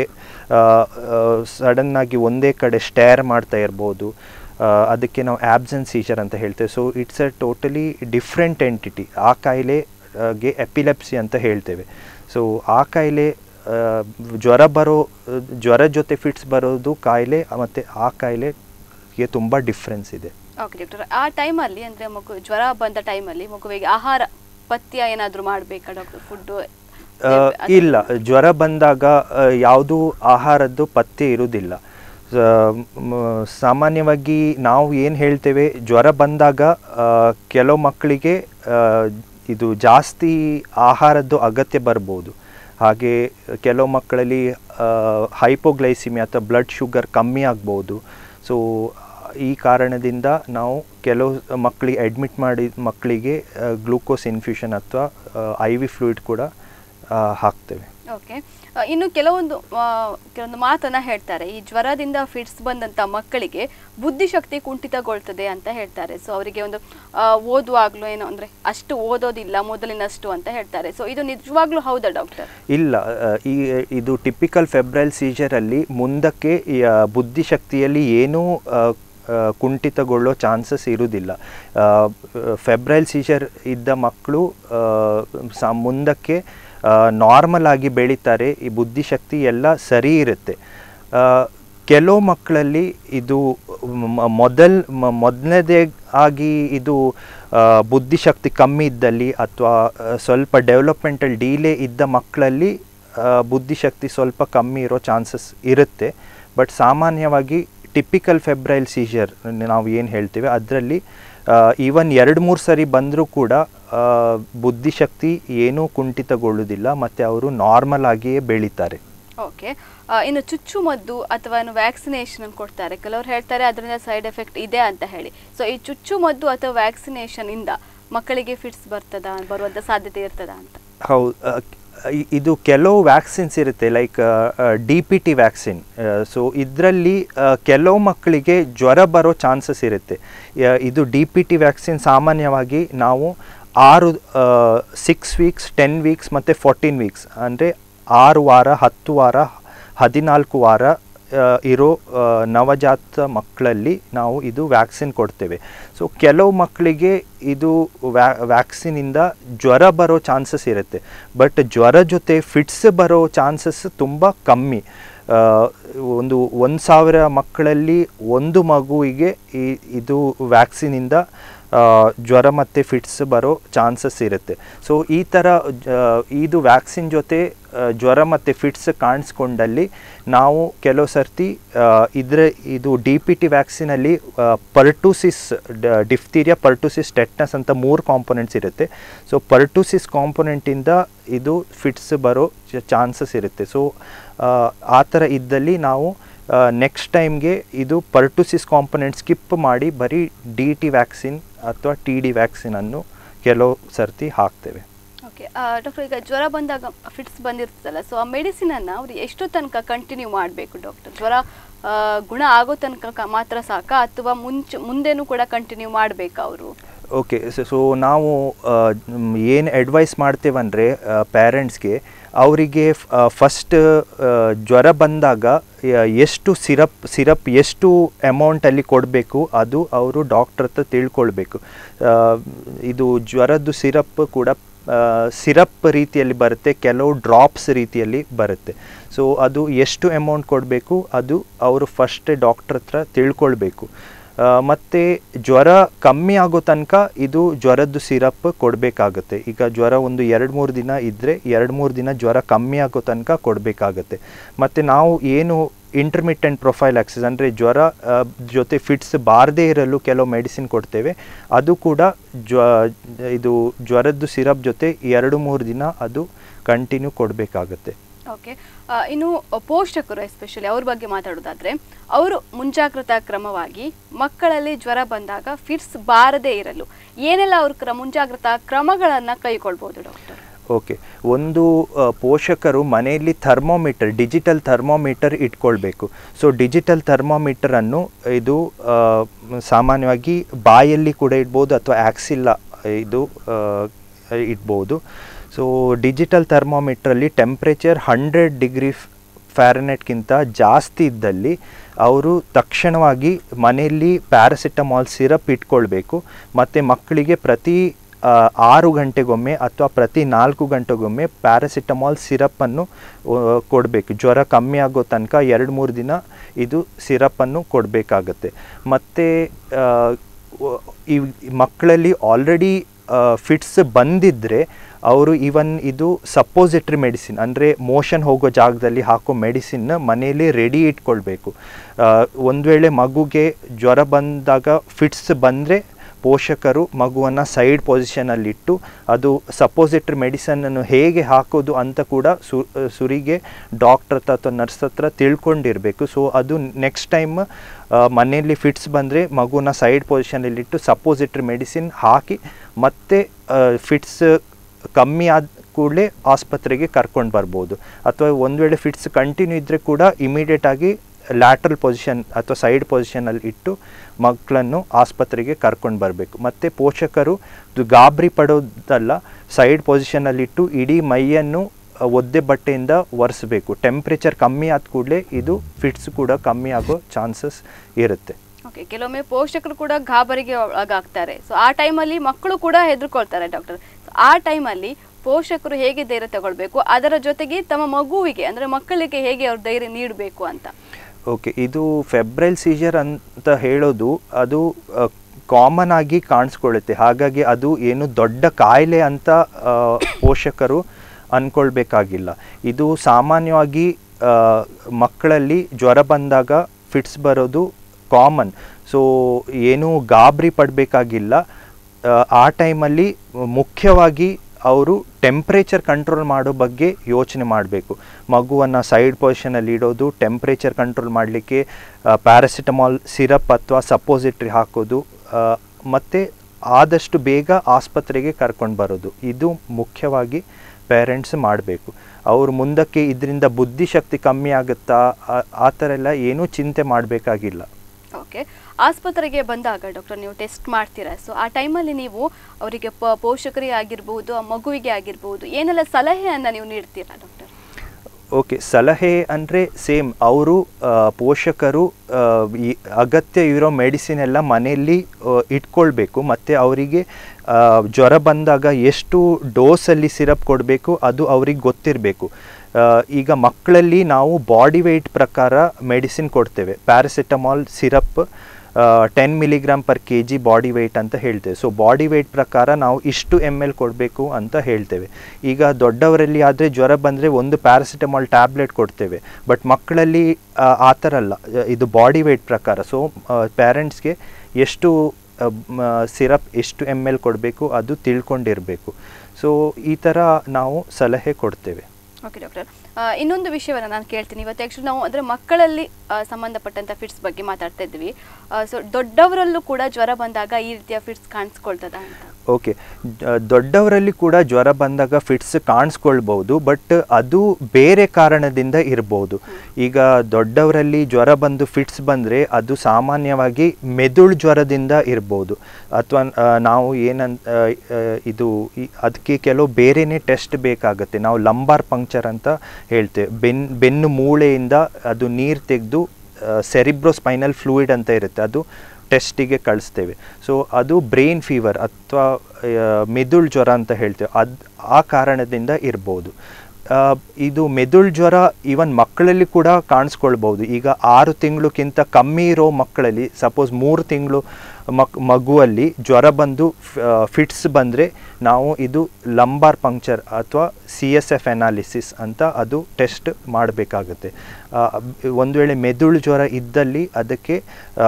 ಸಡನ್ನಾಗಿ ಒಂದೇ ಕಡೆ ಸ್ಟೇರ್ ಮಾಡ್ತಾ ಇರ್ಬೋದು ಆ, ಅದಕ್ಕೆ ನಾವು ಆಬ್ಸೆಂಟ್ ಸೀಜರ್ ಅಂತ ಹೇಳ್ತೇವೆ so it's a totally different entity ಆ ಕಾಯಿಲೆಗೆ ಎಪಿಲೆಪ್ಸಿ ಅಂತ ಹೇಳ್ತೇವೆ ಸೊ ಆ ಕಾಯಿಲೆ ಆ, ಜ್ವರ ಬರೋ ಜ್ವರ ಜೊತೆ ಫಿಟ್ಸ್ ಬರೋದು ಕಾಯಿಲೆ ಮತ್ತು ಆ ಕಾಯಿಲೆಗೆ ತುಂಬ ಡಿಫ್ರೆನ್ಸ್ ಇದೆ ಓಕೆ ಡಾಕ್ಟರ್ ಆ ಟೈಮಲ್ಲಿ ಅಂದರೆ ಮಗು ಜ್ವರ ಬಂದ ಟೈಮಲ್ಲಿ ಮಗುವಿಗೆ ಆಹಾರ ಪಥ್ಯ ಏನಾದರೂ ಮಾಡಬೇಕಾ ಡಾಕ್ಟರ್ ಫುಡ್ಡು ಆ, ಇಲ್ಲ ಜ್ವರ ಬಂದಾಗ ಯಾವುದೂ ಆಹಾರದ್ದು ಪಥ್ಯ ಇರುವುದಿಲ್ಲ ಸ- ಮ- ಸಾಮಾನ್ಯವಾಗಿ ನಾವು ಏನು ಹೇಳ್ತೇವೆ ಜ್ವರ ಬಂದಾಗ ಆ, ಕೆಲವು ಮಕ್ಕಳಿಗೆ ಆ, ಇದು ಜಾಸ್ತಿ ಆಹಾರದ್ದು ಅಗತ್ಯ ಬರ್ಬೋದು ಹಾಗೆ ಕೆಲವು ಮಕ್ಕಳಲ್ಲಿ ಹೈಪೋಗ್ಲೈಸಿಮಿ ಅಥವಾ ಬ್ಲಡ್ ಶುಗರ್ ಕಮ್ಮಿ ಆಗ್ಬೋದು ಸೊ ಈ ಕಾರಣದಿಂದ ನಾವು ಕೆಲವು ಮಕ್ಕಳಿಗೆ ಅಡ್ಮಿಟ್ ಮಾಡಿದ ಮಕ್ಕಳಿಗೆ ಗ್ಲೂಕೋಸ್ ಇನ್ಫ್ಯೂಷನ್ ಅಥವಾ ಐ ವಿ ಫ್ಲೂಯಿಡ್ ಕೂಡ ಆ, ಹಾಕ್ತೇವೆ ಓಕೆ ಇನ್ನು ಕೆಲವೊಂದು ಆ, ಕೆಲವೊಂದು ಮಾತನ್ನ ಹೇಳ್ತಾರೆ ಈ ಜ್ವರದಿಂದ ಫಿಟ್ಸ್ ಬಂದಂತ ಮಕ್ಕಳಿಗೆ ಬುದ್ಧಿಶಕ್ತಿ ಕುಂಠಿತಗೊಳ್ತದೆ ಅಂತ ಹೇಳ್ತಾರೆ ಸೊ ಅವರಿಗೆ ಒಂದು ಆ, ಓದುವಾಗ್ಲೂ ಏನೋ ಅಂದ್ರೆ ಅಷ್ಟು ಓದೋದಿಲ್ಲ ಮೊದಲಿನಷ್ಟು ಅಂತ ಹೇಳ್ತಾರೆ ಸೊ ಇದು ನಿಜವಾಗ್ಲೂ ಹೌದಾ ಡಾಕ್ಟರ್ ಇಲ್ಲ ಆ, ಈ ಇದು ಟಿಪಿಕಲ್ ಫೆಬ್ರೈಲ್ ಸೀಜರಲ್ಲಿ ಮುಂದಕ್ಕೆ ಈ, ಆ, ಬುದ್ಧಿಶಕ್ತಿಯಲ್ಲಿ ಏನೂ ಆ, ಆ, ಕುಂಠಿತಗೊಳ್ಳೋ ಚಾನ್ಸಸ್ ಇರುವುದಿಲ್ಲ ಫೆಬ್ರೈಲ್ ಸೀಜರ್ ಇದ್ದ ಮಕ್ಕಳು ಸಾ ಮುಂದಕ್ಕೆ ನಾರ್ಮಲ್ ಆಗಿ ಬೆಳೀತಾರೆ ಈ ಬುದ್ಧಿಶಕ್ತಿ ಎಲ್ಲ ಸರಿ ಇರುತ್ತೆ ಆ, ಕೆಲವು ಮಕ್ಕಳಲ್ಲಿ ಇದು ಮ- ಮೊದಲ್ ಮ- ಮೊದಲನೇದೇ ಆಗಿ ಇದು ಆ, ಬುದ್ಧಿಶಕ್ತಿ ಕಮ್ಮಿ ಇದ್ದಲ್ಲಿ ಅಥವಾ ಸ್ವಲ್ಪ ಡೆವಲಪ್ಮೆಂಟಲ್ ಡೀಲೇ ಇದ್ದ ಮಕ್ಕಳಲ್ಲಿ ಆ, ಬುದ್ಧಿಶಕ್ತಿ ಸ್ವಲ್ಪ ಕಮ್ಮಿ ಇರೋ ಚಾನ್ಸಸ್ ಇರುತ್ತೆ ಬಟ್ ಸಾಮಾನ್ಯವಾಗಿ ಟಿಪಿಕಲ್ ಫೆಬ್ರೈಲ್ ಸೀಜರ್ ನಾವು ಏನು ಹೇಳ್ತೇವೆ ಅದರಲ್ಲಿ ಈವನ್ ಎರಡು ಮೂರು ಸರಿ ಬಂದರೂ ಕೂಡ ಆ, ಬುದ್ಧಿಶಕ್ತಿ ಏನೂ ಕುಂಠಿತಗೊಳ್ಳುವುದಿಲ್ಲ ಮತ್ತು ಅವರು ನಾರ್ಮಲ್ ಆಗಿಯೇ ಬೆಳೀತಾರೆ ಓಕೆ ಇನ್ನು ಚುಚ್ಚುಮದ್ದು ಅಥವಾ ಏನು ವ್ಯಾಕ್ಸಿನೇಷನ್ ಕೊಡ್ತಾರೆ ಕೆಲವರು ಹೇಳ್ತಾರೆ ಅದರಿಂದ ಸೈಡ್ ಎಫೆಕ್ಟ್ ಇದೆ ಅಂತ ಹೇಳಿ ಸೊ ಈ ಚುಚ್ಚುಮದ್ದು ಅಥವಾ ವ್ಯಾಕ್ಸಿನೇಷನ್ ಇಂದ ಮಕ್ಕಳಿಗೆ ಫಿಟ್ಸ್ ಬರ್ತದಾ ಬರುವಂತ ಸಾಧ್ಯತೆ ಇರ್ತದಾ ಅಂತ ಹೌದು ಇದು ಕೆಲವು ವ್ಯಾಕ್ಸಿನ್ಸ್ ಇರುತ್ತೆ like D P T vaccine so ಇದರಲ್ಲಿ ಕೆಲವು ಮಕ್ಕಳಿಗೆ ಜ್ವರ ಬರೋ ಚಾನ್ಸಸ್ ಇರುತ್ತೆ ಯ- ಇದು ಡಿ ಪಿ ಟಿ ವ್ಯಾಕ್ಸಿನ್ ಸಾಮಾನ್ಯವಾಗಿ ನಾವು ಆರು ಸಿಕ್ಸ್ ವೀಕ್ಸ್ ಟೆನ್ ವೀಕ್ಸ್ ಮತ್ತು ಫೋರ್ಟೀನ್ ವೀಕ್ಸ್ ಅಂದರೆ ಆರು ವಾರ ಹತ್ತು ವಾರ ಹದಿನಾಲ್ಕು ವಾರ ಆ, ಇರೋ ಆ, ನವಜಾತ ಮಕ್ಕಳಲ್ಲಿ ನಾವು ಇದು ವ್ಯಾಕ್ಸಿನ್ ಕೊಡ್ತೇವೆ ಸೊ ಕೆಲವು ಮಕ್ಕಳಿಗೆ ಇದು ವ್ಯಾ ವ್ಯಾಕ್ಸಿನಿಂದ ಜ್ವರ ಬರೋ ಚಾನ್ಸಸ್ ಇರುತ್ತೆ ಬಟ್ ಜ್ವರ ಜೊತೆ ಫಿಟ್ಸ್ ಬರೋ ಚಾನ್ಸಸ್ ತುಂಬ ಕಮ್ಮಿ ಆ, ಒಂದು ಒಂದು ಸಾವಿರ ಮಕ್ಕಳಲ್ಲಿ ಒಂದು ಮಗುವಿಗೆ ಈ ಇದು ವ್ಯಾಕ್ಸಿನಿಂದ ಆ, ಜ್ವರ ಮತ್ತು ಫಿಟ್ಸ್ ಬರೋ ಚಾನ್ಸಸ್ ಇರುತ್ತೆ ಸೊ ಈ ಥರ ಜ- ಇದು ವ್ಯಾಕ್ಸಿನ್ ಜೊತೆ ಆ, ಜ್ವರ ಮತ್ತು ಫಿಟ್ಸ್ ಕಾಣಿಸ್ಕೊಂಡಲ್ಲಿ ನಾವು ಕೆಲವು ಸರ್ತಿ ಆ, ಇದ್ರ ಇದು ಡಿ ಪಿ ಟಿ ವ್ಯಾಕ್ಸಿನಲ್ಲಿ ಪರ್ಟುಸಿಸ್ ಡಿಫ್ತೀರಿಯಾ ಪರ್ಟುಸಿಸ್ ಟೆಟ್ನಸ್ ಅಂತ ಮೂರು ಕಾಂಪೊನೆಂಟ್ಸ್ ಇರುತ್ತೆ ಸೊ ಪರ್ಟುಸಿಸ್ ಕಾಂಪೊನೆಂಟಿಂದ ಇದು ಫಿಟ್ಸ್ ಬರೋ ಚಾನ್ಸಸ್ ಇರುತ್ತೆ ಸೊ ಆ ಥರ ಇದ್ದಲ್ಲಿ ನಾವು ನೆಕ್ಸ್ಟ್ ಟೈಮ್ಗೆ ಇದು ಪರ್ಟುಸಿಸ್ ಕಾಂಪೊನೆಂಟ್ ಸ್ಕಿಪ್ ಮಾಡಿ ಬರೀ ಡಿ ಟಿ ವ್ಯಾಕ್ಸಿನ್ ಅಥವಾ ಟಿ ಡಿ ವ್ಯಾಕ್ಸಿನನ್ನು ಕೆಲವು ಸರ್ತಿ ಹಾಕ್ತೇವೆ ಓಕೆ ಡಾಕ್ಟರ್ ಈಗ ಜ್ವರ ಬಂದಾಗ ಫಿಟ್ಸ್ ಬಂದಿರ್ತದಲ್ಲ ಸೊ ಆ ಮೆಡಿಸಿನ್ ಅನ್ನ ಅವ್ರು ಎಷ್ಟು ತನಕ ಕಂಟಿನ್ಯೂ ಮಾಡಬೇಕು ಡಾಕ್ಟರ್ ಜ್ವರ ಆ, ಗುಣ ಆಗೋ ತನಕ ಕ- ಮಾತ್ರ ಸಾಕಾ ಅಥವಾ ಮುಂಚೆ ಮುಂದೆನೂ ಕೂಡ ಕಂಟಿನ್ಯೂ ಮಾಡಬೇಕಾ ಅವರು ಓಕೆ ಸೊ ನಾವು ಏನು ಅಡ್ವೈಸ್ ಮಾಡ್ತೇವಂದರೆ ಪೇರೆಂಟ್ಸ್ಗೆ ಅವರಿಗೆ ಫಸ್ಟ್ ಜ್ವರ ಬಂದಾಗ ಯ- ಎಷ್ಟು ಸಿರಪ್ ಸಿರಪ್ ಎಷ್ಟು ಅಮೌಂಟಲ್ಲಿ ಕೊಡಬೇಕು ಅದು ಅವರು ಡಾಕ್ಟ್ರ್ ಹತ್ರ ತಿಳ್ಕೊಳ್ಬೇಕು ಆ, ಇದು ಜ್ವರದ್ದು ಸಿರಪ್ ಕೂಡ ಸಿರಪ್ ರೀತಿಯಲ್ಲಿ ಬರುತ್ತೆ ಕೆಲವು ಡ್ರಾಪ್ಸ್ ರೀತಿಯಲ್ಲಿ ಬರುತ್ತೆ ಸೊ ಅದು ಎಷ್ಟು ಅಮೌಂಟ್ ಕೊಡಬೇಕು ಅದು ಅವರು ಫಸ್ಟ್ ಡಾಕ್ಟ್ರ್ ಹತ್ರ ತಿಳ್ಕೊಳ್ಬೇಕು ಆ, ಮತ್ತೆ ಜ್ವರ ಕಮ್ಮಿ ಆಗೋ ತನಕ ಇದು ಜ್ವರದ್ದು ಸಿರಪ್ ಕೊಡಬೇಕಾಗುತ್ತೆ ಈಗ ಜ್ವರ ಒಂದು ಎರಡು ಮೂರು ದಿನ ಇದ್ದರೆ ಎರಡು ಮೂರು ದಿನ ಜ್ವರ ಕಮ್ಮಿ ಆಗೋ ತನಕ ಕೊಡಬೇಕಾಗತ್ತೆ ಮತ್ತು ನಾವು ಏನು ಇಂಟರ್ಮಿಟೆಂಟ್ ಪ್ರೊಫೈಲ್ ಆಕ್ಸಿಸ್ ಅಂದರೆ ಜ್ವರ ಆ, ಜೊತೆ ಫಿಟ್ಸ್ ಬಾರದೇ ಇರಲು ಕೆಲವು ಮೆಡಿಸಿನ್ ಕೊಡ್ತೇವೆ ಅದು ಕೂಡ ಜ್ವ ಇದು ಜ್ವರದ್ದು ಸಿರಪ್ ಜೊತೆ ಎರಡು ಮೂರು ದಿನ ಅದು ಕಂಟಿನ್ಯೂ ಕೊಡಬೇಕಾಗತ್ತೆ ಓಕೆ ಇನ್ನು ಪೋಷಕರು ಎಸ್ಪೆಷಲಿ ಅವ್ರ ಬಗ್ಗೆ ಮಾತಾಡೋದಾದ್ರೆ ಅವರು ಮುಂಜಾಗ್ರತಾ ಕ್ರಮವಾಗಿ ಮಕ್ಕಳಲ್ಲಿ ಜ್ವರ ಬಂದಾಗ ಫಿಟ್ಸ್ ಬಾರದೇ ಇರಲು ಏನೆಲ್ಲ ಅವ್ರ ಕ್ರ ಮುಂಜಾಗ್ರತಾ ಕ್ರಮಗಳನ್ನ ಕೈಗೊಳ್ಬೋದು ಡಾಕ್ಟರ್ ಓಕೆ ಒಂದು ಆ, ಪೋಷಕರು ಮನೆಯಲ್ಲಿ ಥರ್ಮೋಮೀಟರ್ ಡಿಜಿಟಲ್ ಥರ್ಮೋಮೀಟರ್ ಇಟ್ಕೊಳ್ಬೇಕು ಸೊ ಡಿಜಿಟಲ್ ಥರ್ಮೋಮೀಟರನ್ನು ಇದು ಆ, ಸಾಮಾನ್ಯವಾಗಿ ಬಾಯಲ್ಲಿ ಕೂಡ ಇಡ್ಬೋದು ಅಥವಾ ಆಕ್ಸಿಲ್ಲ ಇದು ಆ, ಇಡ್ಬೋದು ಸೊ ಡಿಜಿಟಲ್ ಥರ್ಮೋಮೀಟ್ರಲ್ಲಿ ಟೆಂಪ್ರೇಚರ್ ಹಂಡ್ರೆಡ್ ಡಿಗ್ರಿ ಫ್ಯಾರನೆಟ್ಗಿಂತ ಜಾಸ್ತಿ ಇದ್ದಲ್ಲಿ ಅವರು ತಕ್ಷಣವಾಗಿ ಮನೆಯಲ್ಲಿ ಪ್ಯಾರಾಸಿಟಮಾಲ್ ಸಿರಪ್ ಇಟ್ಕೊಳ್ಬೇಕು ಮತ್ತು ಮಕ್ಕಳಿಗೆ ಪ್ರತಿ ಆ, ಆರು ಗಂಟೆಗೊಮ್ಮೆ ಅಥವಾ ಪ್ರತಿ ನಾಲ್ಕು ಗಂಟೆಗೊಮ್ಮೆ ಪ್ಯಾರಾಸಿಟಮಾಲ್ ಸಿರಪ್ಪನ್ನು ಕೊಡಬೇಕು ಜ್ವರ ಕಮ್ಮಿ ಆಗೋ ತನಕ ಎರಡು ಮೂರು ದಿನ ಇದು ಸಿರಪ್ಪನ್ನು ಕೊಡಬೇಕಾಗತ್ತೆ ಮತ್ತು ಈ ಮಕ್ಕಳಲ್ಲಿ ಆಲ್ರೆಡಿ ಫಿಟ್ಸ್ ಬಂದಿದ್ದರೆ ಅವರು ಇವನ್ ಇದು ಸಪೋಸಿಟ್ರಿ ಮೆಡಿಸಿನ್ ಅಂದರೆ ಮೋಷನ್ ಹೋಗೋ ಜಾಗದಲ್ಲಿ ಹಾಕೋ ಮೆಡಿಸಿನ್ನ ಮನೆಯಲ್ಲಿ ರೆಡಿ ಇಟ್ಕೊಳ್ಬೇಕು ಒಂದು ವೇಳೆ ಮಗುಗೆ ಜ್ವರ ಬಂದಾಗ ಫಿಟ್ಸ್ ಬಂದರೆ ಪೋಷಕರು ಮಗುವನ್ನು ಸೈಡ್ ಪೊಸಿಷನಲ್ಲಿಟ್ಟು ಅದು ಸಪೋಸಿಟ್ರಿ ಮೆಡಿಸನನ್ನು ಹೇಗೆ ಹಾಕೋದು ಅಂತ ಕೂಡ ಸು ಸುರಿಗೆ ಡಾಕ್ಟ್ರ್ ಹತ್ರ ಅಥವಾ ನರ್ಸ್ ಹತ್ರ ತಿಳ್ಕೊಂಡಿರಬೇಕು ಸೊ ಅದು ನೆಕ್ಸ್ಟ್ ಟೈಮ್ ಮನೆಯಲ್ಲಿ ಫಿಟ್ಸ್ ಬಂದರೆ ಮಗುನ ಸೈಡ್ ಪೊಸಿಷನಲ್ಲಿಟ್ಟು ಸಪೋಸಿಟ್ರಿ ಮೆಡಿಸಿನ್ ಹಾಕಿ ಮತ್ತೆ ಫಿಟ್ಸ್ ಕಮ್ಮಿ ಆದ ಕೂಡಲೇ ಆಸ್ಪತ್ರೆಗೆ ಕರ್ಕೊಂಡು ಬರ್ಬೋದು ಅಥವಾ ಒಂದು ವೇಳೆ ಫಿಟ್ಸ್ ಕಂಟಿನ್ಯೂ ಇದ್ದರೆ ಕೂಡ ಇಮಿಡಿಯೇಟ್ ಆಗಿ ಲ್ಯಾಟ್ರಲ್ ಪೊಸಿಷನ್ ಅಥವಾ ಸೈಡ್ ಪೊಸಿಷನಲ್ಲಿ ಇಟ್ಟು ಮಕ್ಕಳನ್ನು ಆಸ್ಪತ್ರೆಗೆ ಕರ್ಕೊಂಡು ಬರಬೇಕು ಮತ್ತು ಪೋಷಕರು ಇದು ಗಾಬರಿ ಪಡೋದಲ್ಲ ಸೈಡ್ ಪೊಸಿಷನಲ್ಲಿಟ್ಟು ಇಡೀ ಮೈಯನ್ನು ಆ, ಒದ್ದೆ ಬಟ್ಟೆಯಿಂದ ಒರೆಸಬೇಕು ಟೆಂಪ್ರೇಚರ್ ಕಮ್ಮಿ ಆದ ಕೂಡಲೇ ಇದು ಫಿಟ್ಸ್ ಕೂಡ ಕಮ್ಮಿ ಆಗೋ ಚಾನ್ಸಸ್ ಇರುತ್ತೆ ಓಕೆ ಕೆಲವೊಮ್ಮೆ ಪೋಷಕರು ಕೂಡ ಗಾಬರಿಗೆ ಒಳಗಾಗ್ತಾರೆ ಸೊ ಆ ಟೈಮಲ್ಲಿ ಮಕ್ಕಳು ಕೂಡ ಹೆದರ್ಕೊಳ್ತಾರೆ ಡಾಕ್ಟರ್ ಆ ಟೈಮಲ್ಲಿ ಪೋಷಕರು ಹೇಗೆ ಧೈರ್ಯ ತಗೊಳ್ಬೇಕು ಅದರ ಜೊತೆಗೆ ತಮ್ಮ ಮಗುವಿಗೆ ಅಂದ್ರೆ ಮಕ್ಕಳಿಗೆ ಹೇಗೆ ಅವ್ರು ಧೈರ್ಯ ನೀಡಬೇಕು ಅಂತ ಓಕೆ ಇದು ಫೆಬ್ರೈಲ್ ಸೀಜರ್ ಅಂತ ಹೇಳೋದು ಅದು ಕಾಮನ್ ಆಗಿ ಕಾಣಿಸ್ಕೊಳ್ಳುತ್ತೆ ಹಾಗಾಗಿ ಅದು ಏನು ದೊಡ್ಡ ಕಾಯಿಲೆ ಅಂತ ಆ, ಪೋಷಕರು ಅಂದ್ಕೊಳ್ಬೇಕಾಗಿಲ್ಲ ಇದು ಸಾಮಾನ್ಯವಾಗಿ ಆ, ಮಕ್ಕಳಲ್ಲಿ ಜ್ವರ ಬಂದಾಗ ಫಿಟ್ಸ್ ಬರೋದು ಕಾಮನ್ ಸೊ ಏನೂ ಗಾಬರಿ ಪಡಬೇಕಾಗಿಲ್ಲ ಆ ಟೈಮಲ್ಲಿ ಮುಖ್ಯವಾಗಿ ಅವರು ಟೆಂಪ್ರೇಚರ್ ಕಂಟ್ರೋಲ್ ಮಾಡೋ ಬಗ್ಗೆ ಯೋಚನೆ ಮಾಡಬೇಕು ಮಗುವನ್ನು ಸೈಡ್ ಪೊಸಿಷನಲ್ಲಿ ಇಡೋದು ಟೆಂಪ್ರೇಚರ್ ಕಂಟ್ರೋಲ್ ಮಾಡಲಿಕ್ಕೆ ಪ್ಯಾರಾಸಿಟಮಾಲ್ ಸಿರಪ್ ಅಥವಾ ಸಪೋಸಿಟ್ರಿ ಹಾಕೋದು ಮತ್ತು ಆದಷ್ಟು ಬೇಗ ಆಸ್ಪತ್ರೆಗೆ ಕರ್ಕೊಂಡು ಬರೋದು ಇದು ಮುಖ್ಯವಾಗಿ ಪೇರೆಂಟ್ಸ್ ಮಾಡಬೇಕು ಅವರು ಮುಂದಕ್ಕೆ ಇದರಿಂದ ಬುದ್ಧಿಶಕ್ತಿ ಕಮ್ಮಿ ಆಗುತ್ತಾ ಆ- ಆ ಥರ ಎಲ್ಲ ಏನೂ ಚಿಂತೆ ಮಾಡಬೇಕಾಗಿಲ್ಲ ಓಕೆ ಆಸ್ಪತ್ರೆಗೆ ಬಂದಾಗ ಡಾಕ್ಟರ್ ನೀವು ಟೆಸ್ಟ್ ಮಾಡ್ತೀರಾ ಸೊ ಆ ಟೈಮಲ್ಲಿ ನೀವು ಅವರಿಗೆ ಪ ಪೋಷಕರಿಗೆ ಆಗಿರ್ಬೋದು ಆ ಮಗುವಿಗೆ ಆಗಿರ್ಬೋದು ಏನೆಲ್ಲ ಸಲಹೆಯನ್ನು ನೀವು ನೀಡ್ತೀರಾ ಡಾಕ್ಟರ್ ಓಕೆ ಸಲಹೆ ಅಂದರೆ ಸೇಮ್ ಅವರು ಪೋಷಕರು ಆ, ಈ ಅಗತ್ಯ ಇರೋ ಮೆಡಿಸಿನ್ ಎಲ್ಲ ಮನೆಯಲ್ಲಿ ಆ, ಇಟ್ಕೊಳ್ಬೇಕು ಮತ್ತು ಅವರಿಗೆ ಆ, ಜ್ವರ ಬಂದಾಗ ಎಷ್ಟು ಡೋಸಲ್ಲಿ ಸಿರಪ್ ಕೊಡಬೇಕು ಅದು ಅವ್ರಿಗೆ ಗೊತ್ತಿರಬೇಕು ಈಗ ಮಕ್ಕಳಲ್ಲಿ ನಾವು ಬಾಡಿ ವೆಯ್ಟ್ ಪ್ರಕಾರ ಮೆಡಿಸಿನ್ ಕೊಡ್ತೇವೆ paracetamol syrup ten milligram per K G body weight ಅಂತ ಹೇಳ್ತೇವೆ ಸೊ ಬಾಡಿ ವೆಯ್ಟ್ ಪ್ರಕಾರ ನಾವು ಇಷ್ಟು ಎಮ್ ಎಲ್ ಕೊಡಬೇಕು ಅಂತ ಹೇಳ್ತೇವೆ ಈಗ ದೊಡ್ಡವರಲ್ಲಿ ಆದರೆ ಜ್ವರ ಬಂದರೆ ಒಂದು ಪ್ಯಾರಾಸಿಟಮಾಲ್ ಟ್ಯಾಬ್ಲೆಟ್ ಕೊಡ್ತೇವೆ ಬಟ್ ಮಕ್ಕಳಲ್ಲಿ ಆ, ಆ ಥರ ಅಲ್ಲ ಅಹ್, ಇದು ಬಾಡಿ ವೆಯ್ಟ್ ಪ್ರಕಾರ ಸೊ ಪೇರೆಂಟ್ಸ್ಗೆ ಎಷ್ಟು ಸಿರಪ್ ಎಷ್ಟು ಎಮ್ ಎಲ್ ಕೊಡಬೇಕು ಅದು ತಿಳ್ಕೊಂಡಿರಬೇಕು ಸೊ ಈ ಥರ ನಾವು ಸಲಹೆ ಕೊಡ್ತೇವೆ ಓಕೆ ಡಾಕ್ಟರ್ ಇನ್ನೊಂದು ವಿಷಯವನ್ನು ನಾನು ಕೇಳ್ತೀನಿ ಇವತ್ತು ಆ್ಯಕ್ಚುಲಿ ನಾವು ಅಂದರೆ ಮಕ್ಕಳಲ್ಲಿ ಆ, ಸಂಬಂಧಪಟ್ಟಂಥ ಫಿಟ್ಸ್ ಬಗ್ಗೆ ಮಾತಾಡ್ತಾ ಇದ್ವಿ ಸೊ ದೊಡ್ಡವರಲ್ಲೂ ಕೂಡ ಜ್ವರ ಬಂದಾಗ ಈ ರೀತಿಯ ಫಿಟ್ಸ್ ಕಾಣಿಸ್ಕೊಳ್ತದ ಅಂತ ಓಕೆ ದೊಡ್ಡವರಲ್ಲಿ ಕೂಡ ಜ್ವರ ಬಂದಾಗ ಫಿಟ್ಸ್ ಕಾಣಿಸ್ಕೊಳ್ಬೋದು ಬಟ್ ಅದು ಬೇರೆ ಕಾರಣದಿಂದ ಇರ್ಬೋದು ಈಗ ದೊಡ್ಡವರಲ್ಲಿ ಜ್ವರ ಬಂದು ಫಿಟ್ಸ್ ಬಂದರೆ ಅದು ಸಾಮಾನ್ಯವಾಗಿ ಮೆದುಳು ಜ್ವರದಿಂದ ಇರ್ಬೋದು ಅಥವಾ ನಾವು ಏನಂತ ಆ, ಆ, ಇದು ಈ- ಅದಕ್ಕೆ ಕೆಲವು ಬೇರೆನೇ ಟೆಸ್ಟ್ ಬೇಕಾಗುತ್ತೆ ನಾವು ಲಂಬಾರ್ ಪಂಕ್ಚರ್ ಅಂತ ಹೇಳ್ತೇವೆ ಬೆನ್ ಬೆನ್ನು ಮೂಳೆಯಿಂದ ಅದು ನೀರು ತೆಗೆದು ಸೆರಿಬ್ರೋಸ್ಪೈನಲ್ ಫ್ಲೂಯಿಡ್ ಅಂತ ಇರುತ್ತೆ ಅದು ಟೆಸ್ಟಿಗೆ ಕಳಿಸ್ತೇವೆ ಸೊ ಅದು ಬ್ರೈನ್ ಫೀವರ್ ಅಥವಾ ಮೆದುಳು ಜ್ವರ ಅಂತ ಹೇಳ್ತೇವೆ ಅದು ಆ ಕಾರಣದಿಂದ ಇರ್ಬೋದು ಆ, ಇದು ಮೆದುಳು ಜ್ವರ ಈವನ್ ಮಕ್ಕಳಲ್ಲಿ ಕೂಡ ಕಾಣಿಸ್ಕೊಳ್ಬೋದು ಈಗ ಆರು ತಿಂಗಳಕ್ಕಿಂತ ಕಮ್ಮಿ ಇರೋ ಮಕ್ಕಳಲ್ಲಿ ಸಪೋಸ್ ಮೂರು ತಿಂಗಳು ಮಕ್ ಮಗುವಲ್ಲಿ ಜ್ವರ ಬಂದು ಫಿಟ್ಸ್ ಬಂದರೆ ನಾವು ಇದು ಲಂಬಾರ್ ಪಂಕ್ಚರ್ ಅಥವಾ ಸಿ ಎಸ್ ಎಫ್ ಎನಾಲಿಸಿಸ್ ಅಂತ ಅದು ಟೆಸ್ಟ್ ಮಾಡಬೇಕಾಗುತ್ತೆ ಒಂದು ವೇಳೆ ಮೆದುಳು ಜ್ವರ ಇದ್ದಲ್ಲಿ ಅದಕ್ಕೆ ಆ,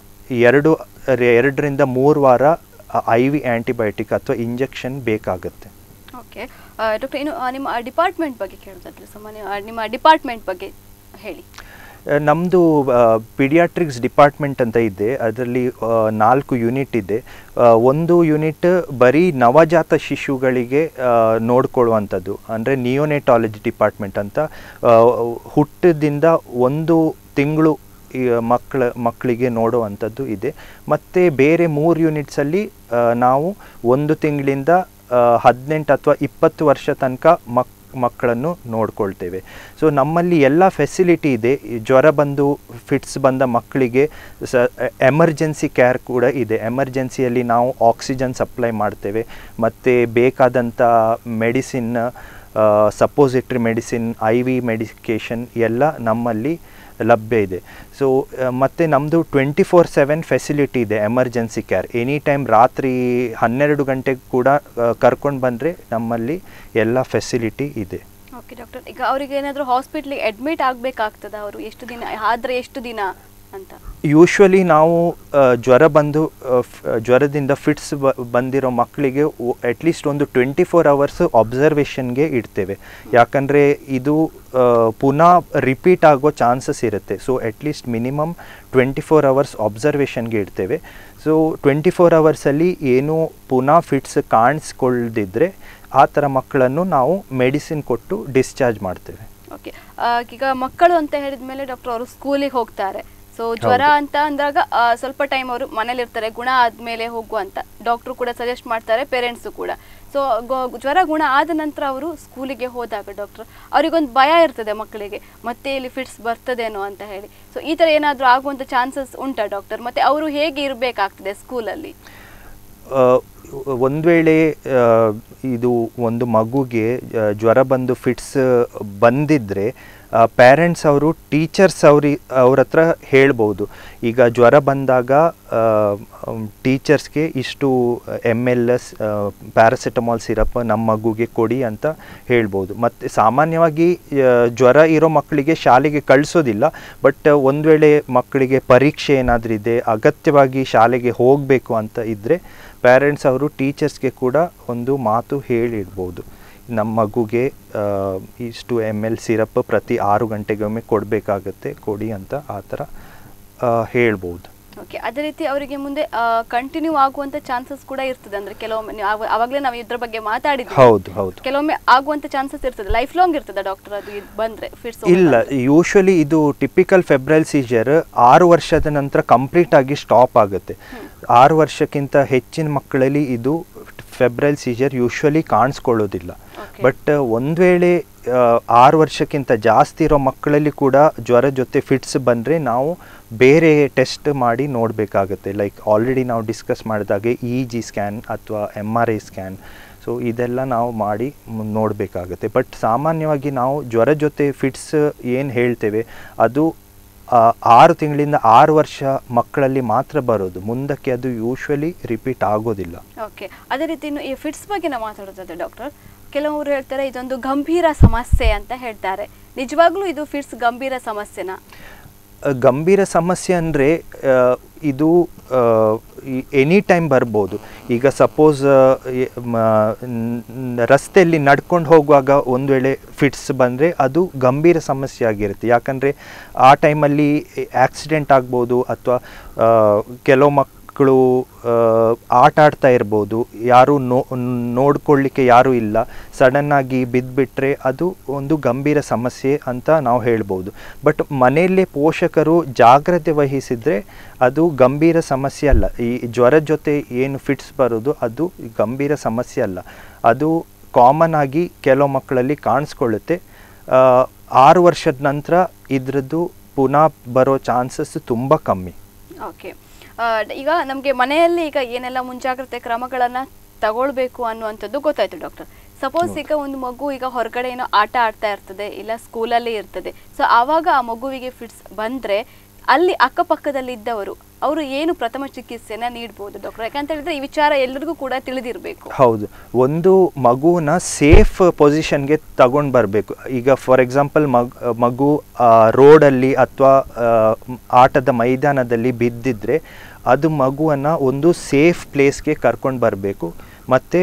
ಎರಡು ರೆ- ಎರಡರಿಂದ ಮೂರು ವಾರ ಐ ವಿ ಆ್ಯಂಟಿಬಯೋಟಿಕ್ ಅಥವಾ ಇಂಜೆಕ್ಷನ್ ಬೇಕಾಗುತ್ತೆ ಓಕೆ ಡಾಕ್ಟರ್ ಇನ್ನು ಆ, ನಿಮ್ಮ ಡಿಪಾರ್ಟ್ಮೆಂಟ್ ಬಗ್ಗೆ ಕೇಳೋದಾದ್ರೆ ಸಾಮಾನ್ಯ ಆ, ನಿಮ್ಮ ಡಿಪಾರ್ಟ್ಮೆಂಟ್ ಬಗ್ಗೆ ಹೇಳಿ ನಮ್ಮದು ಪಿಡಿಯಾಟ್ರಿಕ್ಸ್ ಡಿಪಾರ್ಟ್ಮೆಂಟ್ ಅಂತ ಇದೆ ಅದರಲ್ಲಿ ಆ, ನಾಲ್ಕು ಯೂನಿಟ್ ಇದೆ ಆ, ಒಂದು ಯೂನಿಟ್ ಬರೀ ನವಜಾತ ಶಿಶುಗಳಿಗೆ ಆ, ನೋಡ್ಕೊಳ್ಳುವಂಥದ್ದು ಅಂದರೆ ನಿಯೋನೆಟಾಲಜಿ ಡಿಪಾರ್ಟ್ಮೆಂಟ್ ಅಂತ ಆ, ಹುಟ್ಟದಿಂದ ಒಂದು ತಿಂಗಳು ಈ ಮಕ್ಕಳ ಮಕ್ಕಳಿಗೆ ನೋಡುವಂಥದ್ದು ಇದೆ ಮತ್ತು ಬೇರೆ ಮೂರು ಯೂನಿಟ್ಸಲ್ಲಿ ಆ, ನಾವು ಒಂದು ತಿಂಗಳಿಂದ ಹದಿನೆಂಟು ಅಥವಾ ಇಪ್ಪತ್ತು ವರ್ಷ ತನಕ ಮಕ್ ಮಕ್ಕಳನ್ನು ನೋಡ್ಕೊಳ್ತೇವೆ ಸೊ ನಮ್ಮಲ್ಲಿ ಎಲ್ಲ ಫೆಸಿಲಿಟಿ ಇದೆ ಈ ಜ್ವರ ಬಂದು ಫಿಟ್ಸ್ ಬಂದ ಮಕ್ಕಳಿಗೆ ಸ ಎಮರ್ಜೆನ್ಸಿ ಕೇರ್ ಕೂಡ ಇದೆ ಎಮರ್ಜೆನ್ಸಿಯಲ್ಲಿ ನಾವು ಆಕ್ಸಿಜನ್ ಸಪ್ಲೈ ಮಾಡ್ತೇವೆ ಮತ್ತು ಬೇಕಾದಂಥ medicine suppository medicine I V medication ಎಲ್ಲ ನಮ್ಮಲ್ಲಿ ಲಭ್ಯ ಇದೆ ಸೊ ಮತ್ತು ನಮ್ಮದು ಟ್ವೆಂಟಿ ಫೋರ್ ಸೆವೆನ್ ಫೆಸಿಲಿಟಿ ಇದೆ ಎಮರ್ಜೆನ್ಸಿ ಕೇರ್ ಎನಿ ಟೈಮ್ ರಾತ್ರಿ ಹನ್ನೆರಡು ಗಂಟೆಗೆ ಕೂಡ ಕರ್ಕೊಂಡು ಬಂದರೆ ನಮ್ಮಲ್ಲಿ ಎಲ್ಲ ಫೆಸಿಲಿಟಿ ಇದೆ ಓಕೆ ಡಾಕ್ಟರ್ ಈಗ ಅವರಿಗೆ ಏನಾದರೂ ಹಾಸ್ಪಿಟ್ಲಿಗೆ ಅಡ್ಮಿಟ್ ಆಗಬೇಕಾಗ್ತದ ಅವರು ಎಷ್ಟು ದಿನ ಆದರೆ ಎಷ್ಟು ದಿನ ಅಂತ ಯೂಶ್ವಲಿ ನಾವು ಆ, ಜ್ವರ ಬಂದು ಆ, ಫ್- ಜ್ವರದಿಂದ ಫಿಟ್ಸ್ ಬಂದಿರೋ ಮಕ್ಕಳಿಗೆ ಅಟ್ಲೀಸ್ಟ್ ಒಂದು ಟ್ವೆಂಟಿ ಫೋರ್ ಅವರ್ಸ್ ಅಬ್ಸರ್ವೇಷನ್ಗೆ ಇಡ್ತೇವೆ ಯಾಕಂದರೆ ಇದು ಆ, ಪುನಃ ರಿಪೀಟ್ ಆಗೋ ಚಾನ್ಸಸ್ ಇರುತ್ತೆ so at least minimum twenty four hours ಅಬ್ಸರ್ವೇಷನ್ಗೆ ಇಡ್ತೇವೆ ಸೊ ಟ್ವೆಂಟಿ ಫೋರ್ ಅವರ್ಸಲ್ಲಿ ಏನು ಪುನಃ ಫಿಟ್ಸ್ ಕಾಣಿಸ್ಕೊಳ್ದಿದ್ರೆ ಆ ಥರ ಮಕ್ಕಳನ್ನು ನಾವು ಮೆಡಿಸಿನ್ ಕೊಟ್ಟು ಡಿಸ್ಚಾರ್ಜ್ ಮಾಡ್ತೇವೆ ಓಕೆ ಈಗ ಮಕ್ಕಳು ಅಂತ ಹೇಳಿದ ಮೇಲೆ ಡಾಕ್ಟರ್ ಅವರು ಸ್ಕೂಲಿಗೆ ಹೋಗ್ತಾರೆ ಸೊ ಜ್ವರ ಹೌದು. ಅಂತ ಅಂದಾಗ ಆ, ಸ್ವಲ್ಪ ಟೈಮ್ ಅವರು ಮನೇಲಿ ಇರ್ತಾರೆ ಗುಣ ಆದ್ಮೇಲೆ ಹೋಗು ಅಂತ ಡಾಕ್ಟ್ರು ಕೂಡ ಸಜೆಸ್ಟ್ ಮಾಡ್ತಾರೆ ಪೇರೆಂಟ್ಸು ಕೂಡ ಸೊ ಜ್ವರ ಗುಣ ಆದ ನಂತರ ಅವರು ಸ್ಕೂಲಿಗೆ ಹೋದಾಗ ಡಾಕ್ಟರ್ ಅವರಿಗೊಂದು ಭಯ ಇರ್ತದೆ ಮಕ್ಕಳಿಗೆ ಮತ್ತೆ ಇಲ್ಲಿ ಫಿಟ್ಸ್ ಬರ್ತದೇನೋ ಅಂತ ಹೇಳಿ ಸೊ ಈ ಥರ ಏನಾದರೂ ಆಗುವಂಥ ಚಾನ್ಸಸ್ ಉಂಟಾ ಡಾಕ್ಟರ್ ಮತ್ತೆ ಅವರು ಹೇಗೆ ಇರಬೇಕಾಗ್ತದೆ ಸ್ಕೂಲಲ್ಲಿ ಆ, ಒಂದು ವೇಳೆ ಆ, ಇದು ಒಂದು ಮಗುಗೆ ಆ, ಜ್ವರ ಬಂದು ಫಿಟ್ಸ್ ಬಂದಿದ್ದರೆ ಪೇರೆಂಟ್ಸ್ ಅವರು ಟೀಚರ್ಸ್ ಅವ್ರಿ ಅವ್ರ ಹತ್ರ ಹೇಳ್ಬೋದು ಈಗ ಜ್ವರ ಬಂದಾಗ ಟೀಚರ್ಸ್ಗೆ ಇಷ್ಟು M L S paracetamol syrup ನಮ್ಮ ಮಗುಗೆ ಕೊಡಿ ಅಂತ ಹೇಳ್ಬೋದು ಮತ್ತು ಸಾಮಾನ್ಯವಾಗಿ ಆ, ಜ್ವರ ಇರೋ ಮಕ್ಕಳಿಗೆ ಶಾಲೆಗೆ ಕಳಿಸೋದಿಲ್ಲ ಬಟ್ ಒಂದು ವೇಳೆ ಮಕ್ಕಳಿಗೆ ಪರೀಕ್ಷೆ ಏನಾದರೂ ಇದೆ ಅಗತ್ಯವಾಗಿ ಶಾಲೆಗೆ ಹೋಗಬೇಕು ಅಂತ ಇದ್ದರೆ ಪೇರೆಂಟ್ಸ್ ಅವರು ಟೀಚರ್ಸ್ಗೆ ಕೂಡ ಒಂದು ಮಾತು ಹೇಳಿಡ್ಬೋದು ನಮ್ಮ ಮಗುಗೆ ಆ, ಇಷ್ಟು ಎಮ್ ಎಲ್ ಸಿರಪ್ ಪ್ರತಿ ಆರು ಗಂಟೆಗೊಮ್ಮೆ ಕೊಡಬೇಕಾಗತ್ತೆ ಕೊಡಿ ಅಂತ ಆ ಥರ ಆ, ಹೇಳ್ಬೋದು ಓಕೆ ಅದೇ ರೀತಿ ಅವರಿಗೆ ಮುಂದೆ ಕಂಟಿನ್ಯೂ ಆಗುವಂತ ಚಾನ್ಸಸ್ ಕೂಡ ಇರ್ತದೆ ಅಂದ್ರೆ ಕೆಲವೊಮ್ಮೆ ನೀವು ಆವ- ಆವಾಗ್ಲೇ ನಾವು ಇದ್ರ ಬಗ್ಗೆ ಮಾತಾಡಿದ್ವಿ ಹೌದು ಹೌದು ಕೆಲವೊಮ್ಮೆ ಆಗುವಂತ ಚಾನ್ಸಸ್ ಇರ್ತದೆ ಲೈಫ್ ಲಾಂಗ್ ಇರ್ತದೆ ಡಾಕ್ಟರ್ ಅದು ಇದ್ ಬಂದ್ರೆ ಫಿಟ್ಸ್ ಇಲ್ಲ ಯೂಶ್ವಲಿ ಇದು ಟಿಪಿಕಲ್ ಫೆಬ್ರೈಲ್ ಸೀಜರ್ ಆರು ವರ್ಷದ ನಂತರ ಕಂಪ್ಲೀಟ್ ಆಗಿ ಸ್ಟಾಪ್ ಆಗುತ್ತೆ ಆರು ವರ್ಷಕ್ಕಿಂತ ಹೆಚ್ಚಿನ ಮಕ್ಕಳಲ್ಲಿ ಇದು ಫೆಬ್ರೈಲ್ ಸೀಜರ್ ಯೂಶ್ವಲಿ ಕಾಣಿಸ್ಕೊಳ್ಳೋದಿಲ್ಲ Okay. ಬಟ್ ಒಂದು ವೇಳೆ ಆ, ಆರು ವರ್ಷಕ್ಕಿಂತ ಜಾಸ್ತಿ ಇರೋ ಮಕ್ಕಳಲ್ಲಿ ಕೂಡ ಜ್ವರ ಜೊತೆ ಫಿಟ್ಸ್ ಬಂದರೆ ನಾವು ಬೇರೆ ಟೆಸ್ಟ್ ಮಾಡಿ ನೋಡಬೇಕಾಗುತ್ತೆ ಲೈಕ್ ಆಲ್ರೆಡಿ ನಾವು ಡಿಸ್ಕಸ್ ಮಾಡಿದಾಗೆ ಇ ಜಿ ಸ್ಕ್ಯಾನ್ ಅಥವಾ M R I scan so ಇದೆಲ್ಲ ನಾವು ಮಾಡಿ ನೋಡಬೇಕಾಗುತ್ತೆ ಬಟ್ ಸಾಮಾನ್ಯವಾಗಿ ನಾವು ಜ್ವರ ಜೊತೆ ಫಿಟ್ಸ್ ಏನು ಹೇಳ್ತೇವೆ ಅದು ಆ, ಆರು ತಿಂಗಳಿಂದ ಆರು ವರ್ಷ ಮಕ್ಕಳಲ್ಲಿ ಮಾತ್ರ ಬರೋದು ಮುಂದಕ್ಕೆ ಅದು ಯೂಶ್ವಲಿ ರಿಪೀಟ್ ಆಗೋದಿಲ್ಲ ಓಕೆ ಅದೇ ರೀತಿ ಇನ್ನು ಈ ಫಿಟ್ಸ್ ಬಗ್ಗೆ ನಾವು ಮಾತಾಡೋದಾದ್ರೆ ಡಾಕ್ಟರ್ ಕೆಲವರು ಹೇಳ್ತಾರೆ ಇದೊಂದು ಗಂಭೀರ ಸಮಸ್ಯೆ ಅಂತ ಹೇಳ್ತಾರೆ ನಿಜವಾಗ್ಲೂ ಇದು ಫಿಟ್ಸ್ ಗಂಭೀರ ಸಮಸ್ಯೆನಾ ಆ, ಗಂಭೀರ ಸಮಸ್ಯೆ ಅಂದರೆ ಇದು ಎನಿ ಟೈಮ್ ಬರ್ಬೋದು ಈಗ ಸಪೋಸ್ ರಸ್ತೆಯಲ್ಲಿ ನಡ್ಕೊಂಡು ಹೋಗುವಾಗ ಒಂದು ವೇಳೆ ಫಿಟ್ಸ್ ಬಂದರೆ ಅದು ಗಂಭೀರ ಸಮಸ್ಯೆ ಆಗಿರುತ್ತೆ ಯಾಕಂದರೆ ಆ ಟೈಮಲ್ಲಿ ಆಕ್ಸಿಡೆಂಟ್ ಆಗ್ಬೋದು ಅಥವಾ ಕೆಲವು ಮಕ್ಕಳು ಆಟ ಆಡ್ತಾ ಇರ್ಬೋದು ಯಾರು ನೋ ನೋಡ್ಕೊಳ್ಳಿಕ್ಕೆ ಯಾರೂ ಇಲ್ಲ ಸಡನ್ನಾಗಿ ಬಿದ್ದುಬಿಟ್ರೆ ಅದು ಒಂದು ಗಂಭೀರ ಸಮಸ್ಯೆ ಅಂತ ನಾವು ಹೇಳ್ಬೋದು ಬಟ್ ಮನೆಯಲ್ಲೇ ಪೋಷಕರು ಜಾಗ್ರತೆ ವಹಿಸಿದರೆ ಅದು ಗಂಭೀರ ಸಮಸ್ಯೆ ಅಲ್ಲ ಈ ಜ್ವರದ ಜೊತೆ ಏನು ಫಿಟ್ಸ್ ಬರೋದು ಅದು ಗಂಭೀರ ಸಮಸ್ಯೆ ಅಲ್ಲ ಅದು ಕಾಮನ್ ಆಗಿ ಕೆಲವು ಮಕ್ಕಳಲ್ಲಿ ಕಾಣಿಸ್ಕೊಳ್ಳುತ್ತೆ ಆ, ಆರು ವರ್ಷದ ನಂತರ ಇದ್ರದ್ದು ಪುನಃ ಬರೋ ಚಾನ್ಸಸ್ ತುಂಬ ಕಮ್ಮಿ ಓಕೆ ಈಗ ನಮಗೆ ಮನೆಯಲ್ಲಿ ಈಗ ಏನೆಲ್ಲ ಮುಂಜಾಗ್ರತೆ ಕ್ರಮಗಳನ್ನ ತಗೊಳ್ಬೇಕು ಅನ್ನುವಂಥದ್ದು ಗೊತ್ತಾಯ್ತು ಡಾಕ್ಟರ್ ಸಪೋಸ್ ಈಗ ಒಂದು ಮಗು ಈಗ ಹೊರಗಡೆ ಏನೋ ಆಟ ಆಡ್ತಾ ಇರ್ತದೆ ಇಲ್ಲ ಸ್ಕೂಲಲ್ಲಿ ಇರ್ತದೆ ಸೊ ಆವಾಗ ಆ ಮಗುವಿಗೆ ಫಿಟ್ಸ್ ಬಂದ್ರೆ ಅಲ್ಲಿ ಅಕ್ಕಪಕ್ಕದಲ್ಲಿ ಇದ್ದವರು ಅವರು ಏನು ಪ್ರಥಮ ಚಿಕಿತ್ಸೆನ ನೀಡ್ಬೋದು ಡಾಕ್ಟರ್ ಯಾಕಂತ ಹೇಳಿದ್ರೆ ಈ ವಿಚಾರ ಎಲ್ಲರಿಗೂ ಕೂಡ ತಿಳಿದಿರಬೇಕು ಹೌದು ಒಂದು ಮಗುವನ್ನ ಸೇಫ್ ಪೊಸಿಷನ್ಗೆ ತಗೊಂಡು ಬರಬೇಕು ಈಗ ಫಾರ್ ಎಕ್ಸಾಂಪಲ್ ಮಗ್ ಮಗು ರೋಡಲ್ಲಿ ಅಥವಾ ಆಟದ ಮೈದಾನದಲ್ಲಿ ಬಿದ್ದಿದ್ರೆ ಅದು ಮಗುವನ್ನು ಒಂದು ಸೇಫ್ ಪ್ಲೇಸ್ಗೆ ಕರ್ಕೊಂಡು ಬರಬೇಕು ಮತ್ತು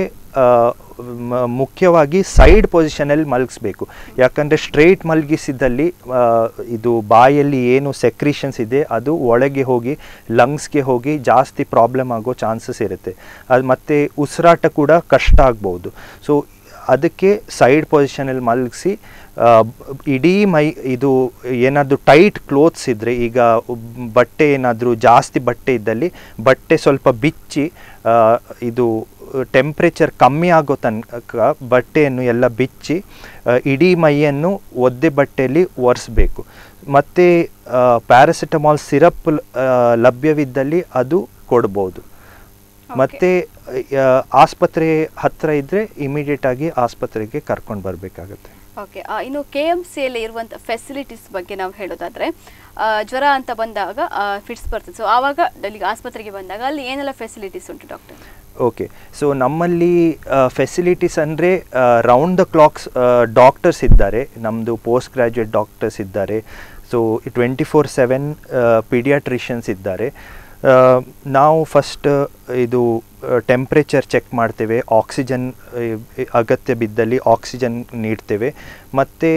ಮುಖ್ಯವಾಗಿ ಸೈಡ್ ಪೊಸಿಷನಲ್ಲಿ ಮಲಗಿಸ್ಬೇಕು ಯಾಕಂದರೆ ಸ್ಟ್ರೈಟ್ ಮಲಗಿಸಿದಲ್ಲಿ ಆ, ಇದು ಬಾಯಲ್ಲಿ ಏನು ಸೆಕ್ರಿಷನ್ಸ್ ಇದೆ ಅದು ಒಳಗೆ ಹೋಗಿ ಲಂಗ್ಸ್ಗೆ ಹೋಗಿ ಜಾಸ್ತಿ ಪ್ರಾಬ್ಲಮ್ ಆಗೋ ಚಾನ್ಸಸ್ ಇರುತ್ತೆ ಅದು ಮತ್ತು ಉಸಿರಾಟ ಕೂಡ ಕಷ್ಟ ಆಗ್ಬೋದು ಸೊ ಅದಕ್ಕೆ ಸೈಡ್ ಪೊಸಿಷನಲ್ಲಿ ಮಲಗಿಸಿ ಇಡೀ ಮೈ ಇದು ಏನಾದರೂ ಟೈಟ್ ಕ್ಲೋತ್ಸ್ ಇದ್ದರೆ ಈಗ ಬಟ್ಟೆ ಏನಾದರೂ ಜಾಸ್ತಿ ಬಟ್ಟೆ ಇದ್ದಲ್ಲಿ ಬಟ್ಟೆ ಸ್ವಲ್ಪ ಬಿಚ್ಚಿ ಆ, ಇದು ಟೆಂಪ್ರೇಚರ್ ಕಮ್ಮಿ ಆಗೋ ತನಕ ಬಟ್ಟೆಯನ್ನು ಎಲ್ಲ ಬಿಚ್ಚಿ ಆ, ಇಡೀ ಮೈಯನ್ನು ಒದ್ದೆ ಬಟ್ಟೆಯಲ್ಲಿ ಒರೆಸ್ಬೇಕು ಮತ್ತು ಪ್ಯಾರಾಸಿಟಮಾಲ್ ಸಿರಪ್ ಲಭ್ಯವಿದ್ದಲ್ಲಿ ಅದು ಕೊಡ್ಬೋದು ಮತ್ತು ಆಸ್ಪತ್ರೆ ಹತ್ತಿರ ಇದ್ದರೆ ಇಮಿಡಿಯೇಟ್ ಆಗಿ ಆಸ್ಪತ್ರೆಗೆ ಕರ್ಕೊಂಡು ಬರಬೇಕಾಗತ್ತೆ ಓಕೆ ಇನ್ನು ಕೆ ಎಮ್ ಸಿಯಲ್ಲಿ ಇರುವಂಥ ಫೆಸಿಲಿಟೀಸ್ ಬಗ್ಗೆ ನಾವು ಹೇಳೋದಾದ್ರೆ ಆ, ಜ್ವರ ಅಂತ ಬಂದಾಗ ಫಿಟ್ಸ್ ಬರ್ತದೆ ಸೊ ಆವಾಗ ಅಲ್ಲಿಗೆ ಆಸ್ಪತ್ರೆಗೆ ಬಂದಾಗ ಅಲ್ಲಿ ಏನೆಲ್ಲ ಫೆಸಿಲಿಟೀಸ್ ಉಂಟು ಡಾಕ್ಟರ್ ಓಕೆ ಸೊ ನಮ್ಮಲ್ಲಿ ಫೆಸಿಲಿಟೀಸ್ ಅಂದರೆ ರೌಂಡ್ ದ ಕ್ಲಾಕ್ಸ್ ಡಾಕ್ಟರ್ಸ್ ಇದ್ದಾರೆ ನಮ್ಮದು ಪೋಸ್ಟ್ ಗ್ರ್ಯಾಜುಯೇಟ್ ಡಾಕ್ಟರ್ಸ್ ಇದ್ದಾರೆ so twenty four seven paediatricians ಇದ್ದಾರೆ ಆ, ನಾವು ಫಸ್ಟ್ ಇದು ಟೆಂಪ್ರೇಚರ್ ಚೆಕ್ ಮಾಡ್ತೇವೆ ಆಕ್ಸಿಜನ್ ಅಗತ್ಯ ಬಿದ್ದಲ್ಲಿ ಆಕ್ಸಿಜನ್ ನೀಡ್ತೇವೆ ಮತ್ತು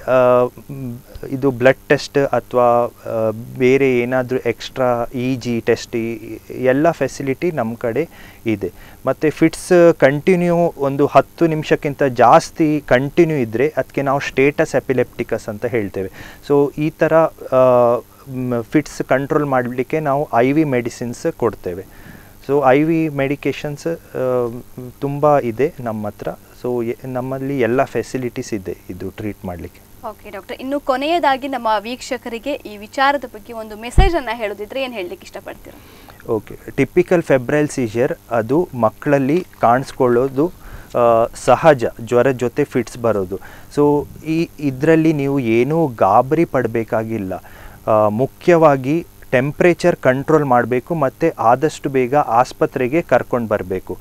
ಇದು ಬ್ಲಡ್ ಟೆಸ್ಟ್ ಅಥವಾ ಬೇರೆ ಏನಾದರೂ ಎಕ್ಸ್ಟ್ರಾ ಇ ಜಿ ಟೆಸ್ಟ್ ಎಲ್ಲ ಫೆಸಿಲಿಟಿ ನಮ್ಮ ಕಡೆ ಇದೆ ಮತ್ತು ಫಿಟ್ಸ್ ಕಂಟಿನ್ಯೂ ಒಂದು ಹತ್ತು ನಿಮಿಷಕ್ಕಿಂತ ಜಾಸ್ತಿ ಕಂಟಿನ್ಯೂ ಇದ್ದರೆ ಅದಕ್ಕೆ ನಾವು ಸ್ಟೇಟಸ್ ಎಪಿಲೆಪ್ಟಿಕಸ್ ಅಂತ ಹೇಳ್ತೇವೆ ಸೊ ಈ ಥರ ಫಿಟ್ಸ್ ಕಂಟ್ರೋಲ್ ಮಾಡಲಿಕ್ಕೆ ನಾವು ಐ ವಿ ಮೆಡಿಸಿನ್ಸ್ ಕೊಡ್ತೇವೆ ಸೊ ಐ ವಿ ಮೆಡಿಕೇಷನ್ಸ್ ತುಂಬ ಇದೆ ನಮ್ಮ ಹತ್ರ ಸೊ ನಮ್ಮಲ್ಲಿ ಎಲ್ಲ ಫೆಸಿಲಿಟೀಸ್ ಇದೆ ಇದು ಟ್ರೀಟ್ ಮಾಡಲಿಕ್ಕೆ ಓಕೆ ಡಾಕ್ಟರ್ ಇನ್ನು ಕೊನೆಯದಾಗಿ ನಮ್ಮ ವೀಕ್ಷಕರಿಗೆ ಈ ವಿಚಾರದ ಬಗ್ಗೆ ಒಂದು ಮೆಸೇಜ್ ಅನ್ನ ಹೇಳೋದಿದ್ರೆ ಏನು ಹೇಳಲಿಕ್ಕೆ ಇಷ್ಟಪಡ್ತೀರಾ ಓಕೆ ಟಿಪಿಕಲ್ ಫೆಬ್ರೈಲ್ ಸೀಜರ್ ಅದು ಮಕ್ಕಳಲ್ಲಿ ಕಾಣಿಸ್ಕೊಳ್ಳೋದು ಆ, ಸಹಜ ಜ್ವರ ಜೊತೆ ಫಿಟ್ಸ್ ಬರೋದು ಸೊ ಈ ಇದರಲ್ಲಿ ನೀವು ಏನೂ ಗಾಬರಿ ಪಡಬೇಕಾಗಿಲ್ಲ ಮುಖ್ಯವಾಗಿ ಟೆಂಪ್ರೇಚರ್ ಕಂಟ್ರೋಲ್ ಮಾಡಬೇಕು ಮತ್ತು ಆದಷ್ಟು ಬೇಗ ಆಸ್ಪತ್ರೆಗೆ ಕರ್ಕೊಂಡು ಬರಬೇಕು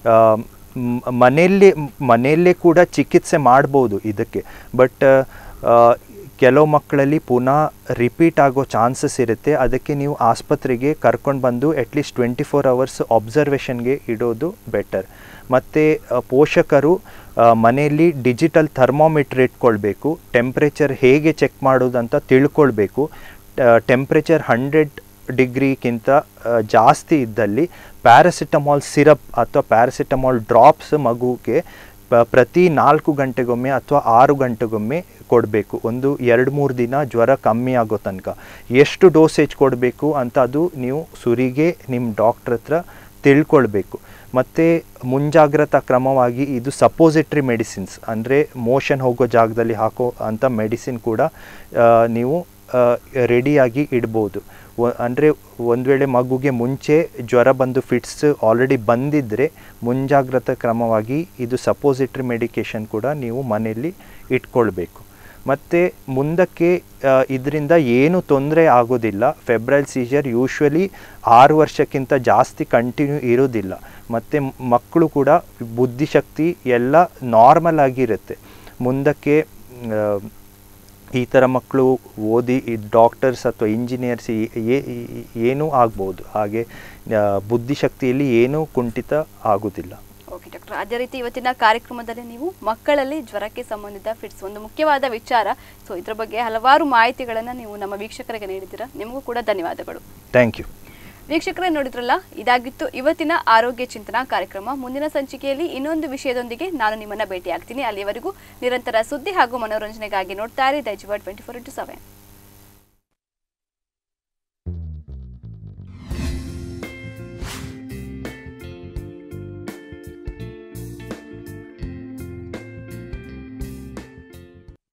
ಮನೆಯಲ್ಲೇ ಮನೆಯಲ್ಲೇ ಕೂಡ ಚಿಕಿತ್ಸೆ ಮಾಡ್ಬೋದು ಇದಕ್ಕೆ ಬಟ್ ಕೆಲವು ಮಕ್ಕಳಲ್ಲಿ ಪುನಃ ರಿಪೀಟ್ ಆಗೋ ಚಾನ್ಸಸ್ ಇರುತ್ತೆ ಅದಕ್ಕೆ ನೀವು ಆಸ್ಪತ್ರೆಗೆ ಕರ್ಕೊಂಡು ಬಂದು ಅಟ್ಲೀಸ್ಟ್ ಟ್ವೆಂಟಿ ಫೋರ್ ಅವರ್ಸ್ ಅಬ್ಸರ್ವೇಷನ್ಗೆ ಇಡೋದು ಬೆಟರ್ ಮತ್ತು ಪೋಷಕರು ಆ, ಮನೆಯಲ್ಲಿ ಡಿಜಿಟಲ್ ಥರ್ಮೋಮೀಟ್ರ್ ಇಟ್ಕೊಳ್ಬೇಕು ಟೆಂಪ್ರೇಚರ್ ಹೇಗೆ ಚೆಕ್ ಮಾಡೋದು ಅಂತ ತಿಳ್ಕೊಳ್ಬೇಕು ಟೆಂಪ್ರೇಚರ್ ಹಂಡ್ರೆಡ್ ಡಿಗ್ರಿಗಿಂತ ಜಾಸ್ತಿ ಇದ್ದಲ್ಲಿ ಪ್ಯಾರಾಸಿಟಮಾಲ್ ಸಿರಪ್ ಅಥವಾ ಪ್ಯಾರಾಸಿಟಮಾಲ್ ಡ್ರಾಪ್ಸ್ ಮಗುಗೆ ಪ- ಪ್ರತಿ ನಾಲ್ಕು ಗಂಟೆಗೊಮ್ಮೆ ಅಥವಾ ಆರು ಗಂಟೆಗೊಮ್ಮೆ ಕೊಡಬೇಕು ಒಂದು ಎರಡು ಮೂರು ದಿನ ಜ್ವರ ಕಮ್ಮಿ ಆಗೋ ತನಕ ಎಷ್ಟು ಡೋಸೇಜ್ ಕೊಡಬೇಕು ಅಂತ ಅದು ನೀವು ಸುರಿಗೆ ನಿಮ್ಮ ಡಾಕ್ಟ್ರ್ ಹತ್ರ ತಿಳ್ಕೊಳ್ಬೇಕು ಮತ್ತು ಮುಂಜಾಗ್ರತಾ ಕ್ರಮವಾಗಿ ಇದು ಸಪೋಸಿಟ್ರಿ ಮೆಡಿಸಿನ್ಸ್ ಅಂದರೆ ಮೋಷನ್ ಹೋಗೋ ಜಾಗದಲ್ಲಿ ಹಾಕೋ ಅಂಥ ಮೆಡಿಸಿನ್ ಕೂಡ ಆ, ನೀವು ರೆಡಿಯಾಗಿ ಇಡ್ಬೋದು ಅಂದರೆ ಒಂದು ವೇಳೆ ಮಗುಗೆ ಮುಂಚೆ ಜ್ವರ ಬಂದು ಫಿಟ್ಸ್ ಆಲ್ರೆಡಿ ಬಂದಿದ್ದರೆ ಮುಂಜಾಗ್ರತಾ ಕ್ರಮವಾಗಿ ಇದು ಸಪೋಸಿಟ್ರಿ ಮೆಡಿಕೇಷನ್ ಕೂಡ ನೀವು ಮನೆಯಲ್ಲಿ ಇಟ್ಕೊಳ್ಬೇಕು ಮತ್ತು ಮುಂದಕ್ಕೆ ಇದರಿಂದ ಏನು ತೊಂದರೆ ಆಗೋದಿಲ್ಲ ಫೆಬ್ರೈಲ್ ಸೀಜರ್ ಯೂಶ್ವಲಿ ಆರು ವರ್ಷಕ್ಕಿಂತ ಜಾಸ್ತಿ ಕಂಟಿನ್ಯೂ ಇರೋದಿಲ್ಲ ಮತ್ತು ಮಕ್ಕಳು ಕೂಡ ಬುದ್ಧಿಶಕ್ತಿ ಎಲ್ಲ ನಾರ್ಮಲ್ ಆಗಿರುತ್ತೆ ಮುಂದಕ್ಕೆ ಆ, ಈ ಥರ ಮಕ್ಕಳು ಓದಿ ಡಾಕ್ಟರ್ಸ್ ಅಥವಾ ಇಂಜಿನಿಯರ್ಸ್ ಏನೂ ಆಗ್ಬೋದು ಹಾಗೆ ಆ, ಬುದ್ಧಿಶಕ್ತಿಯಲ್ಲಿ ಏನೂ ಕುಂಠಿತ ಆಗೋದಿಲ್ಲ ಓಕೆ ಡಾಕ್ಟರ್ ಅದೇ ರೀತಿ ಇವತ್ತಿನ ಕಾರ್ಯಕ್ರಮದಲ್ಲಿ ನೀವು ಮಕ್ಕಳಲ್ಲಿ ಜ್ವರಕ್ಕೆ ಸಂಬಂಧಿತ ಫಿಟ್ಸ್ ಒಂದು ಮುಖ್ಯವಾದ ವಿಚಾರ ಸೊ ಇದ್ರ ಬಗ್ಗೆ ಹಲವಾರು ಮಾಹಿತಿಗಳನ್ನು ನೀವು ನಮ್ಮ ವೀಕ್ಷಕರಿಗೆ ನೀಡಿದ್ದೀರಾ ನಿಮಗೂ ಕೂಡ ಧನ್ಯವಾದಗಳು ಥ್ಯಾಂಕ್ ಯು ವೀಕ್ಷಕರೇ ನೋಡಿದ್ರಲ್ಲ ಇದಾಗಿತ್ತು ಇವತ್ತಿನ ಆರೋಗ್ಯ ಚಿಂತನಾ ಕಾರ್ಯಕ್ರಮ ಮುಂದಿನ ಸಂಚಿಕೆಯಲ್ಲಿ ಇನ್ನೊಂದು ವಿಷಯದೊಂದಿಗೆ ನಾನು ನಿಮ್ಮನ್ನ ಭೇಟಿಯಾಗ್ತೀನಿ ಅಲ್ಲಿವರೆಗೂ ನಿರಂತರ ಸುದ್ದಿ ಹಾಗೂ ಮನೋರಂಜನೆಗಾಗಿ ನೋಡ್ತಾ ಇರಿ ದೈಜುವ ಟ್ವೆಂಟಿ ಫೋರ್ ಇಂಟು ಸೆವೆನ್